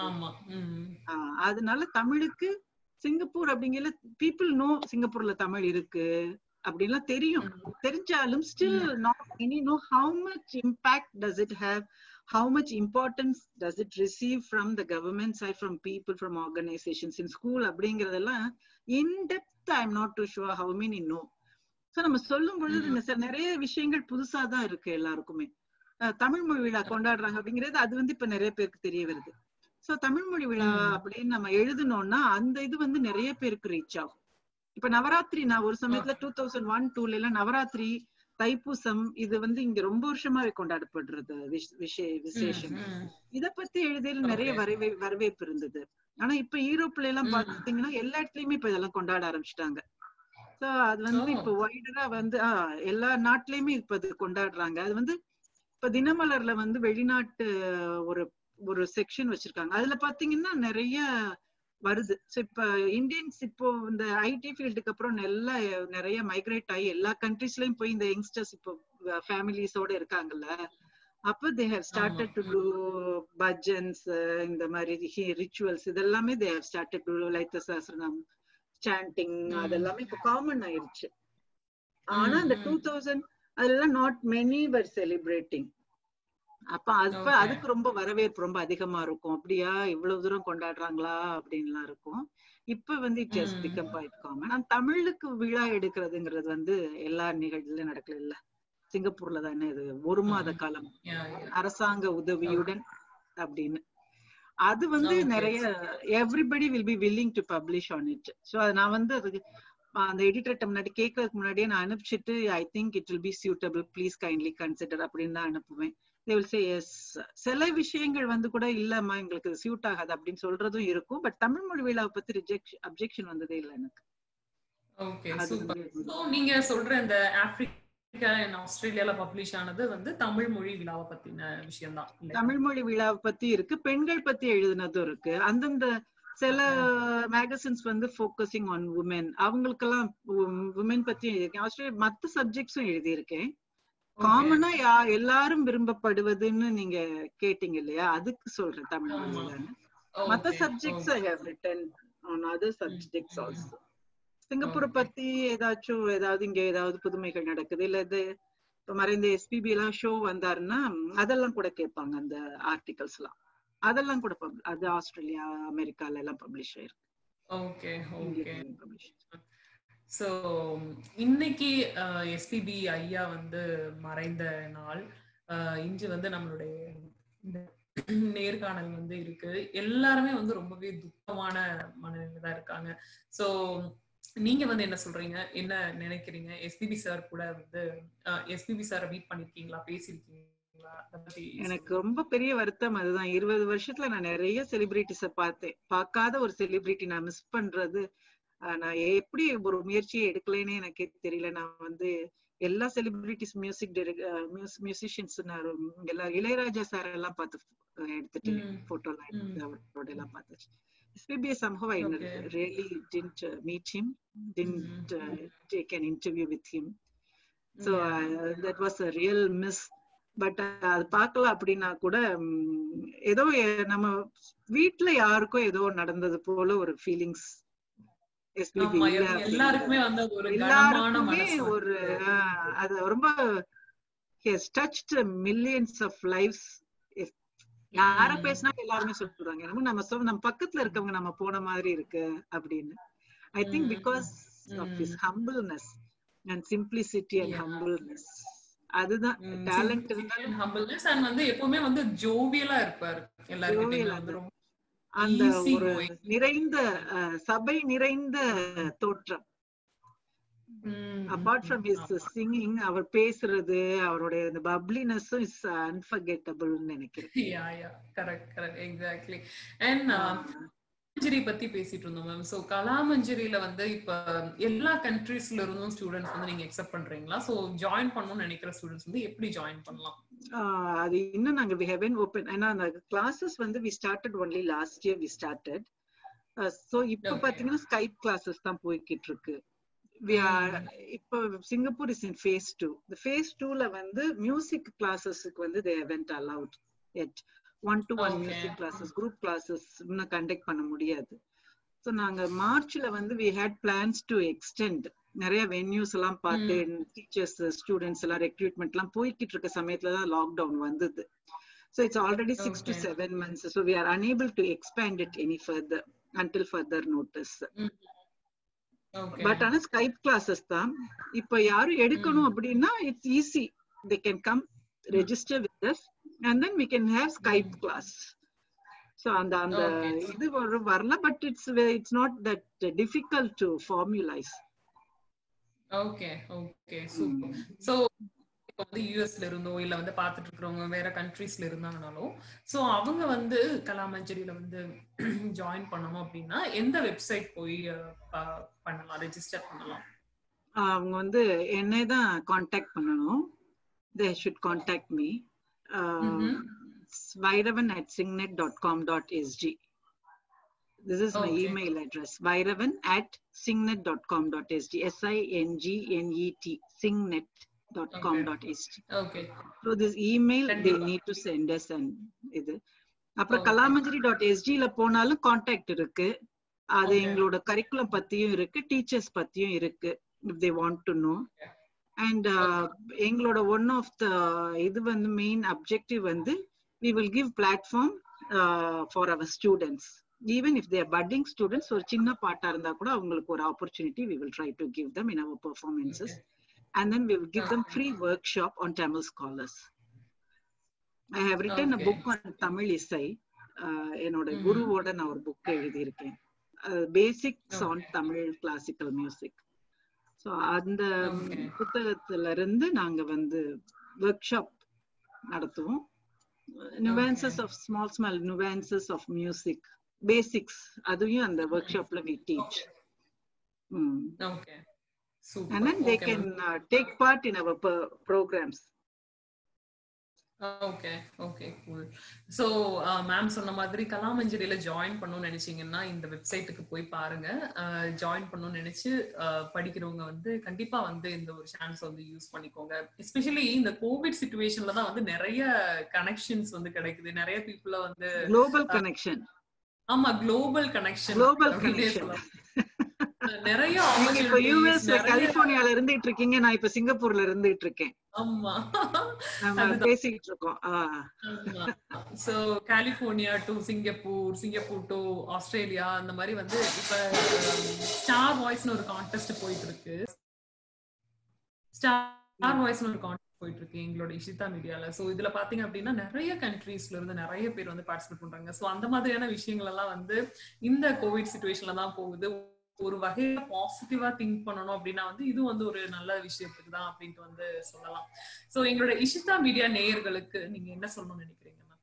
அதனால தமிழுக்கு சிங்கப்பூர் அப்படிங்கிற பீப்புள் நோ சிங்கப்பூர்ல தமிழ் இருக்கு அப்படின்லாம் தெரியும் தெரிஞ்சாலும் still not any know how much impact does it have how much importance does it receive from the government side from people from organizations in school அப்படிங்கறதெல்லாம் in depth i'm not too sure how many know so நம்ம சொல்லும் பொழுது நிறைய விஷயங்கள் புதுசா தான் இருக்கு எல்லாருக்குமே தமிழ் மொழி விழா கொண்டாடுறாங்க அப்படிங்கிறது அது வந்து இப்ப நிறைய பேருக்கு தெரிய வருது சோ தமிழ் மொழி விழா அப்படின்னு நம்ம எழுதணும்னா அந்த இது வந்து நிறைய பேருக்கு ரீச் ஆகும் இப்ப நவராத்திரி நான் ஒரு சமயத்துல டூ தௌசண்ட் ஒன் டூல எல்லாம் நவராத்திரி தைப்பூசம் இது வந்து இங்க ரொம்ப வருஷமாவே கொண்டாடப்படுறது விஷய விசேஷம் இத பத்தி எழுதியல நிறைய வரவே வரவேற்பு இருந்தது ஆனா இப்ப யூரோப்ல எல்லாம் பாத்தீங்கன்னா எல்லா இடத்துலயுமே இப்ப இதெல்லாம் கொண்டாட ஆரம்பிச்சிட்டாங்க So, அது வந்து
Oh.
இப்ப வைடரா வந்து ஆ, எல்லா நாட்டிலயுமே இப்ப இது கொண்டாடுறாங்க அது வந்து இப்ப தினமலர்ல வந்து வெளிநாட்டு ஒரு ஒரு செக்ஷன் வச்சிருக்காங்க அதுல பாத்தீங்கன்னா நிறைய வருது So, இப்ப இந்தியன்ஸ் இப்போ இந்த ஐடி ஃபீல்டுக்கு அப்புறம் நல்லா நிறைய மைக்ரேட் ஆகி எல்லா கண்ட்ரீஸ்லயும் போய் இந்த யங்ஸ்டர்ஸ் இப்போ ஃபேமிலிஸோட இருக்காங்கல்ல அப்ப they have started to do bhajans இந்த மாதிரி ரிச்சுவல்ஸ் இதெல்லாமே they have started to Lalitha Sahasranam chanting அதெல்லாமே இப்போ காமன் ஆயிருச்சு ஆனா இந்த டூ தௌசண்ட் அதெல்லாம் நாட் மெனி வர் செலிப்ரேட்டிங் அப்ப அப்ப
Okay.
அதுக்கு ரொம்ப வரவேற்பு ரொம்ப அதிகமா இருக்கும் அப்படியா இவ்வளவு தூரம் கொண்டாடுறாங்களா அப்படின்லாம் இருக்கும் இப்ப வந்து it has
hmm.
Become quite common ஆனா தமிழுக்கு விழா எடுக்கிறதுங்கிறது வந்து எல்லா நிகழ்ச்சியிலும் நடக்கல இல்ல சிங்கப்பூர்ல தானே இது ஒரு மாத காலம்
Yeah, yeah.
அரசாங்க உதவியுடன் அப்படின்னு அது வந்து
Okay.
நிறைய everybody will be willing to publish on it so நான் வந்து அதுக்கு அந்த எடிட்டர்கிட்ட முன்னாடி கேட்கறதுக்கு முன்னாடியே நான் அனுப்பிச்சிட்டு I think it will be suitable please kindly consider அப்படின்னு தான் அனுப்புவேன் தே வில் சே எஸ் சில விஷயங்கள் வந்து கூட இல்லம்மா எங்களுக்கு சூட் ஆகாது அப்படின்னு சொல்றதும் இருக்கும் பட் தமிழ் மொழி விழாவை பத்தி ரிஜெக்ஷன் அப்ஜெக்ஷன் வந்ததே இல்லை எனக்கு
ஓகே
அது
சூப்பர்
வந்து-
ஸோ நீங்க சொல்ற இந்த ஆப்பிரிக்கா அண்ட் ஆஸ்திரேலியால பப்ளிஷ் ஆனது வந்து தமிழ் மொழி விழாவை பத்தின விஷயம் தான்
தமிழ் மொழி விழாவை பத்தி இருக்கு பெண்கள் பத்தி எழுதுனதும் இருக்கு அந்தந்த சில மேகசின்ஸ் வந்து ஃபோக்கஸிங் ஆன் உமன் அவங்களுக்கெல்லாம் உமன் பத்தி எழுதியிருக்கேன் ஆஸ்திரேலியா மத்த சப்ஜெக்ட்ஸும் எழுதியிருக்கேன் காமனா யா எல்லாரும் விரும்பப்படுவதுன்னு நீங்க கேட்டீங்க இல்லையா அதுக்கு சொல்றேன் தமிழ்
ஆமா.
மொழியில மத்த subjects I have written on other subjects also சிங்கப்பூரை
Okay.
பத்தி ஏதாச்சும் ஏதாவது இங்க ஏதாவது புதுமைகள் நடக்குது இல்ல இது இப்ப மறைந்த எஸ்பிபி எல்லாம் ஷோ வந்தாருன்னா அதெல்லாம் கூட கேட்பாங்க அந்த ஆர்டிகல்ஸ் எல்லாம் அதெல்லாம் கூட pub- அது ஆஸ்திரேலியா அமெரிக்கால எல்லாம் பப்ளிஷ் ஆயிருக்கு
ஓகே ஓகே
இந்தியாவிலும் publish ஆயிருக்கு.
ஸோ இன்னைக்கு எஸ்பிபி ஐயா வந்து மறைந்த நாள் அஹ், இன்று வந்து நம்மளுடைய இந்த நேர்காணல் வந்து இருக்கு எல்லாருமே வந்து ரொம்பவே துக்கமான மனநிலை தான் இருக்காங்க ஸோ நீங்க வந்து என்ன சொல்றீங்க என்ன நினைக்கிறீங்க எஸ்பிபி சார் கூட வந்து எஸ்பிபி சாரை மீட் பண்ணிருக்கீங்களா பேசியிருக்கீங்களா அதை பத்தி
எனக்கு ரொம்ப பெரிய வருத்தம் அதுதான் இருபது வருஷத்துல நான் நிறைய செலிபிரிட்டிஸ பார்த்தேன் பார்க்காத ஒரு செலிபிரிட்டி நான் மிஸ் பண்றது ஆஹ் நான் எப்படி ஒரு முயற்சியை எடுக்கலைன்னு எனக்கே தெரியல நான் வந்து எல்லா செலிபிரிட்டிஸ் மியூசிக் மியூசிஷியன்ஸ் நான் ரொம்ப- எல்லா இளையராஜா சார் எல்லாம் பார்த்து அஹ் எடுத்துட்டு
ம்.
போட்டோ எல்லாம் எடுத்து
ம்.
அவரோட எல்லாம் பார்த்துச்சு SPB somehow I
Okay.
really didn't uh, meet him didn't uh,
Mhm.
take an interview with him so
Yeah.
uh, that was a real miss but அது பார்க்கல அப்படின்னா கூட ம், ஏதோ எ- நம்ம வீட்ல யாருக்கோ ஏதோ நடந்தது போல ஒரு ஃபீலிங்ஸ் எஸ்பிபி
ஆமா, எல்- எல்லாருக்குமே வந்து அது ஒரு கனமான
எல்லாருக்குமே
மனசு
ஒரு ஆஹ், அது ரொம்ப டச்ட் மில்லியன்ஸ் ஆஃப் லைஃப்ஸ் யார
ம்.
பேசினா எல்லாருமே சொல்றாங்க என்னமோ நம்ம சொல் நம்ம பக்கத்துல இருக்கவங்க நம்ம போன மாதிரி இருக்கு அப்படின்னு I think
hmm.
Because of his
hmm.
Humbleness and simplicity and
Yeah.
Humbleness அதுதான் டேலண்ட் இருந்தாலும்
ஹம்பிள்னஸ் அண்ட் வந்து எப்பவுமே வந்து ஜோவியலா இருப்பாரு எல்லாருக்கிட்டையுமே
Jovial-ஆ
வந்து ரொம்ப
அந்த
easy
ஒரு
going.
நிறைந்த அஹ், சபை நிறைந்த தோற்றம்
ம்,
அபார்ட் ஃப்ரம் ஹிஸ்
ஆமா.
சிங்கிங் அவர் பேசுறது அவருடைய அந்த பப்ளினஸும் இஸ் அன்ஃபர்கெட்டபிள்னு நினைக்கிறேன்
Yeah, yeah. Correct, correct. Exactly. And, uh, கலாமஞ்சரி பத்தி பேசிட்டு இருந்தோம் மேம் சோ கலாமஞ்சரியில வந்து இப்ப எல்லா கண்ட்ரீஸ்ல இருந்தும் ஸ்டூடெண்ட்ஸ் வந்து நீங்க அக்செப்ட் பண்றீங்களா சோ ஜாயின் பண்ணணும்னு நினைக்கிற ஸ்டூடெண்ட்ஸ் வந்து எப்படி ஜாயின் பண்ணலாம்
ஆஹ் அது இன்னும் நாங்க வி ஹெவன் ஓபன் ஏன்னா அந்த கிளாஸஸ் வந்து we started only last year we started so இப்போ
Okay.
பாத்தீங்கன்னா ஸ்கைப் கிளாஸஸ் தான் போய்கிட்டு இருக்கு We are- இப்போ Singapore is in phase two இந்த ஃபேஸ் டூல வந்து மியூசிக் கிளாஸஸ்க்கு வந்து they went allowed at one to one
Okay.
Music classes group classes இன்னும் கண்டக்ட் பண்ண முடியாது ஸோ நாங்க மார்ச்ல வந்து we had plans to extend நிறைய வென்யூஸ் எல்லாம் பார்த்து டீச்சர்ஸ் ஸ்டூடெண்ட்ஸ் எல்லாம் ரெக்ரூட்மெண்ட் எல்லாம் போய்கிட்டு இருக்க சமயத்துல தான் லாக்டவுன் வந்தது so it's already six to
Okay.
Seven months so we are unable to expand it any further until further notice
okay
but ஆனா ஸ்கைப் கிளாஸஸ் தான் இப்ப யாரும் எடுக்கணும் அப்படின்னா it's easy they can come register with us and then we can have Skype class so அந்த அந்த
Okay.
இது வர வரல but it's it's not that difficult to formalise
okay okay super so இப்போ வந்து யூஎஸ்ல இருந்தோ இல்ல வந்து பாத்துட்டு இருக்கிறவங்க வேற கண்ட்ரீஸ்ல இருந்தாங்கனாலும் சோ அவங்க வந்து கலாமஞ்சரியில வந்து ஜாயின் பண்ணணும் அப்படின்னா எந்த வெப்சைட் போய் அஹ், ப- பண்ணலாம் ரெஜிஸ்டர் பண்ணலாம்
அவங்க வந்து என்னை தான் காண்டாக்ட் பண்ணணும் they should contact me Vairavan at SingNet dot com dot SG This is my
Okay.
email address, Vairavan at singnet.com.sg, S-I-N-G-N-E-T, singnet.com.sg.
Okay
So this email, they
கண்டிப்பா.
need to send us and இது. அப்புறம்
Okay.
கலாமஞ்சரி dot எஸ்ஜில போனாலும் contact இருக்கு அது
Okay.
எங்களோட curriculum பத்தியும் இருக்கு teachers பத்தியும் இருக்கு if they want to know and எங்களோட ஒன் ஆஃப் த இது வந்து மெயின் அப்ஜெக்டிவ் வந்து we will give platform for our students even if their budding students ஒரு சின்ன பாட்டா இருந்தா கூட அவங்களுக்கு ஒரு opportunity we will try to give them in our performances and then we will give them free workshop on Tamil scholars I have written a
Okay.
Book on Tamil இசை அஹ் என்னோட
Mhm.
குருவோட நான் ஒரு புக் எழுதியிருக்கேன் basics on Tamil classical music so அந்த
Okay.
புத்தகத்துல இருந்து நாங்க வந்து ஒர்க் ஷாப் நடத்துவோம் nuances of small small nuances of music basics அதையும் அந்த ஒர்க் ஷாப்ல we teach
okay
and then they
super
can uh, take part in our pro- programs
okay okay cool so ma'am சொன்ன மாதிரி கலாமஞ்சரியில ஜாயின் பண்ணணும்னு நினைச்சீங்கன்னா இந்த வெப்சைட்டுக்கு போய் பாருங்க ஜாயின் பண்ணணும்னு நினைச்சு அஹ், படிக்கிறவங்க வந்து கண்டிப்பா வந்து இந்த ஒரு சான்ஸ் வந்து யூஸ் பண்ணிக்கோங்க எஸ்பெஷலி இந்த கோவிட் சுச்சுவேஷன்ல தான் வந்து நிறைய கனெக்ஷன்ஸ் வந்து கிடைக்குது நிறைய பீப்புள வந்து
global connection
ஆமா குளோபல் கனெக்ஷன்
Global connection.
நிறைய
நீங்க இப்ப
opportunities,
யூஎஸ்ல
நிறைய-
கலிபோர்னியால இருந்துட்டு இருக்கீங்க நான் இப்ப சிங்கப்பூர்ல இருந்துட்டு இருக்கேன்
ஆமா
நம்ம
அதுதான்.
பேசிட்டு இருக்கோம் ah
so California to Singapore Singapore to Australia அந்த மாதிரி வந்து இப்ப ஸ்டார் வாய்ஸ்னு ஒரு கான்டெஸ்ட் போயிட்டு இருக்கு ஸ்டார் வாய்ஸ்னு ஒரு கான்டெஸ்ட் போயிட்டு இருக்கு எங்களோட இஷிதா மீடியால சோ இதுல பாத்தீங்க அப்படின்னா நிறைய கண்ட்ரீஸ்ல இருந்து நிறைய பேர் வந்து பார்ட்டிசிபேட் பண்றாங்க சோ அந்த மாதிரியான விஷயங்கள் எல்லாம் வந்து இந்த கோவிட் சுச்சுவேஷன்ல தான் போகுது ஒரு வகையில பாசிட்டிவா திங்க் பண்ணணும் அப்படின்னா வந்து இது வந்து ஒரு நல்ல விஷயத்துக்கு தான் அப்படின்ட்டு வந்து சொல்லலாம் சோ எங்களோட இஷிதா மீடியா நேயர்களுக்கு நீங்க என்ன சொல்லணும்னு நினைக்கிறீங்க ma'am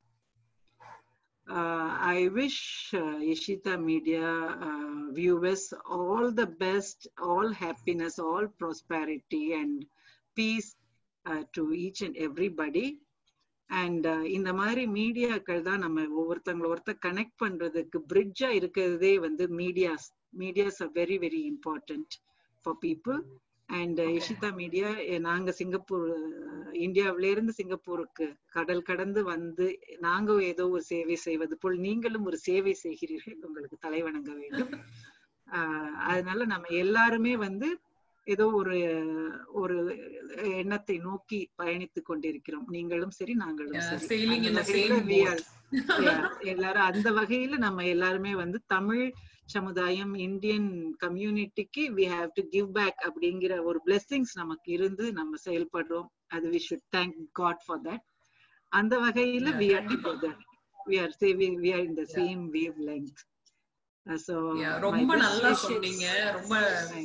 Uh, I wish uh, Ishita Media uh, viewers all the best, all happiness, all prosperity and peace uh, to each and everybody. And இந்த மாதிரி மீடியாக்கள் தான் நம்ம ஒவ்வொருத்தங்கள ஒருத்தர் கனெக்ட் பண்றதுக்கு பிரிட்ஜா இருக்கிறதே வந்து medias medias are very very important for people and Ishitha Media நாங்க சிங்கப்பூர் இந்தியாவில இருந்து சிங்கப்பூருக்கு கடல் கடந்து வந்து நாங்க ஏதோ ஒரு சேவை செய்வது போல் நீங்களும் ஒரு சேவை செய்கிறீர்கள் உங்களுக்கு தலைவணங்க வேண்டும் ஆஹ் அதனால நம்ம எல்லாருமே வந்து ஏதோ ஒரு ஒரு எண்ணத்தை நோக்கி பயணித்துக் கொண்டிருக்கிறோம் நீங்களும் சரி நாங்களும்
Yeah,
சரி
sailing in
அந்த
the
வகையில
same
we
boat.
are- yeah, எல்லாரும் அந்த வகையில நம்ம எல்லாருமே வந்து தமிழ் சமுதாயம் இந்தியன் கம்யூனிட்டிக்கு we have to give back அப்படிங்கிற ஒரு பிளெஸிங்ஸ் நமக்கு இருந்து நம்ம செயல்படுறோம் அது we should thank God for that அந்த வகையில
Yeah,
வி ஆர்
கண்டிப்பா.
Together we are serving we are in the same wavelength so
Yeah, ரொம்ப நல்லா சொன்னீங்க ரொம்ப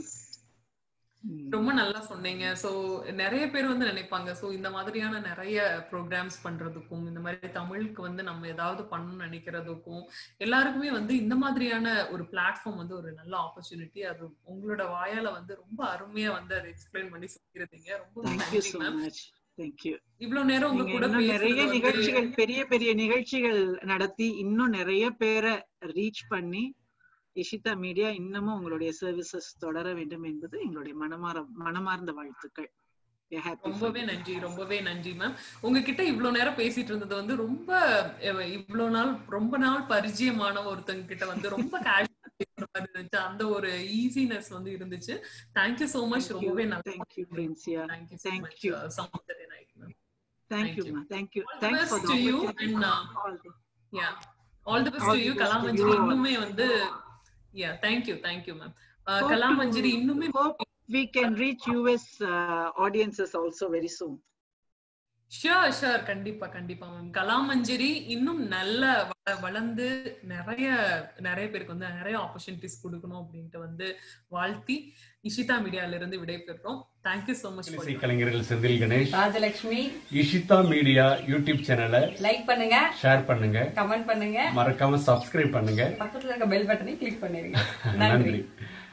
ரொம்ப நல்லா சொன்னீங்க சோ நிறைய பேர் வந்து நினைப்பாங்க சோ இந்த மாதிரியான நிறைய ப்ரோக்ராம்ஸ் பண்றதுக்கும் இந்த மாதிரி தமிழுக்கு வந்து நம்ம ஏதாவது பண்ணணும்னு நினைக்கிறதுக்கும் எல்லாருக்குமே வந்து இந்த மாதிரியான ஒரு பிளாட்ஃபார்ம் வந்து ஒரு நல்ல ஆப்பர்ச்சுனிட்டி அது உங்களோட வாயால வந்து ரொம்ப அருமையா வந்து அதை எக்ஸ்பிளைன் பண்ணி சொல்லிருந்தீங்க ரொம்ப
தேங்க்யூ
நன்றி
ஸோ
மேம்
மச் தேங்க்யூ
இவ்வளவு நேரம் உங்க
நீங்க
கூட
இன்னும் நிறைய
பேசுறது வந்து
நிகழ்ச்சிகள் பெரிய பெரிய நிகழ்ச்சிகள் நடத்தி இன்னும் நிறைய பேரை ரீச் பண்ணி இஷிதா மீடியா இன்னமும் உங்களுடைய சர்வீசஸ் தொடர வேண்டும் என்பது எங்களுடைய மனமார மனமார்ந்த வாழ்த்துக்கள் We are happy for
ரொம்பவே
you.
நன்றி ரொம்பவே நன்றி மேம் உங்ககிட்ட இவ்வளவு நேரம் பேசிட்டு இருந்தது வந்து ரொம்ப அஹ், இவ்வளவு நாள் ரொம்ப நாள் பரிச்சயமான ஒருத்தங்க கிட்ட வந்து ரொம்ப கேஷுவல் பேசுற மாதிரி இருந்துச்சு அந்த ஒரு ஈஸினஸ் வந்து இருந்துச்சு thank you so much
Thank you.
ரொம்பவே நல்லா
Thank you, Princia.
Thank you so
Thank
much
you.
uh, Soundarya Nayak ma'am
Thank
Thank
you,
you.
ma. Thank you.
All the
Thanks
best
for the
to you
opportunity.
and, uh,
All the-
yeah all the best
All
to
the
you
best to
Kalamanjari
you all.
இன்னுமே வந்து yeah thank you thank you ma'am
Hope
Kalamanjari
to-
இன்னுமே
Hope we can reach US uh, audiences also very soon.
Sure sure கண்டிப்பா கண்டிப்பா ma'am கலாமஞ்சரி இன்னும் நல்ல வள- வளர்ந்து நிறைய நிறைய பேருக்கு வந்து நிறைய ஆப்பர்ச்சுனிட்டிஸ் கொடுக்கணும் அப்படின்ட்டு வந்து வாழ்த்தி இஷிதா மீடியால இருந்து விடைபெறுறோம் தேங்க்யூ சோ மச்
இசை கலைஞர்கள் செந்தில் கணேஷ்
ராஜலட்சுமி
இஷிதா மீடியா யூடியூப் சேனலை
லைக் பண்ணுங்க
ஷேர் பண்ணுங்க
கமெண்ட் பண்ணுங்க
மறக்காம சப்ஸ்கிரைப் பண்ணுங்க
பக்கத்துல இருக்க பெல் பட்டனை கிளிக் பண்ணிருங்க
நன்றி
நன்றி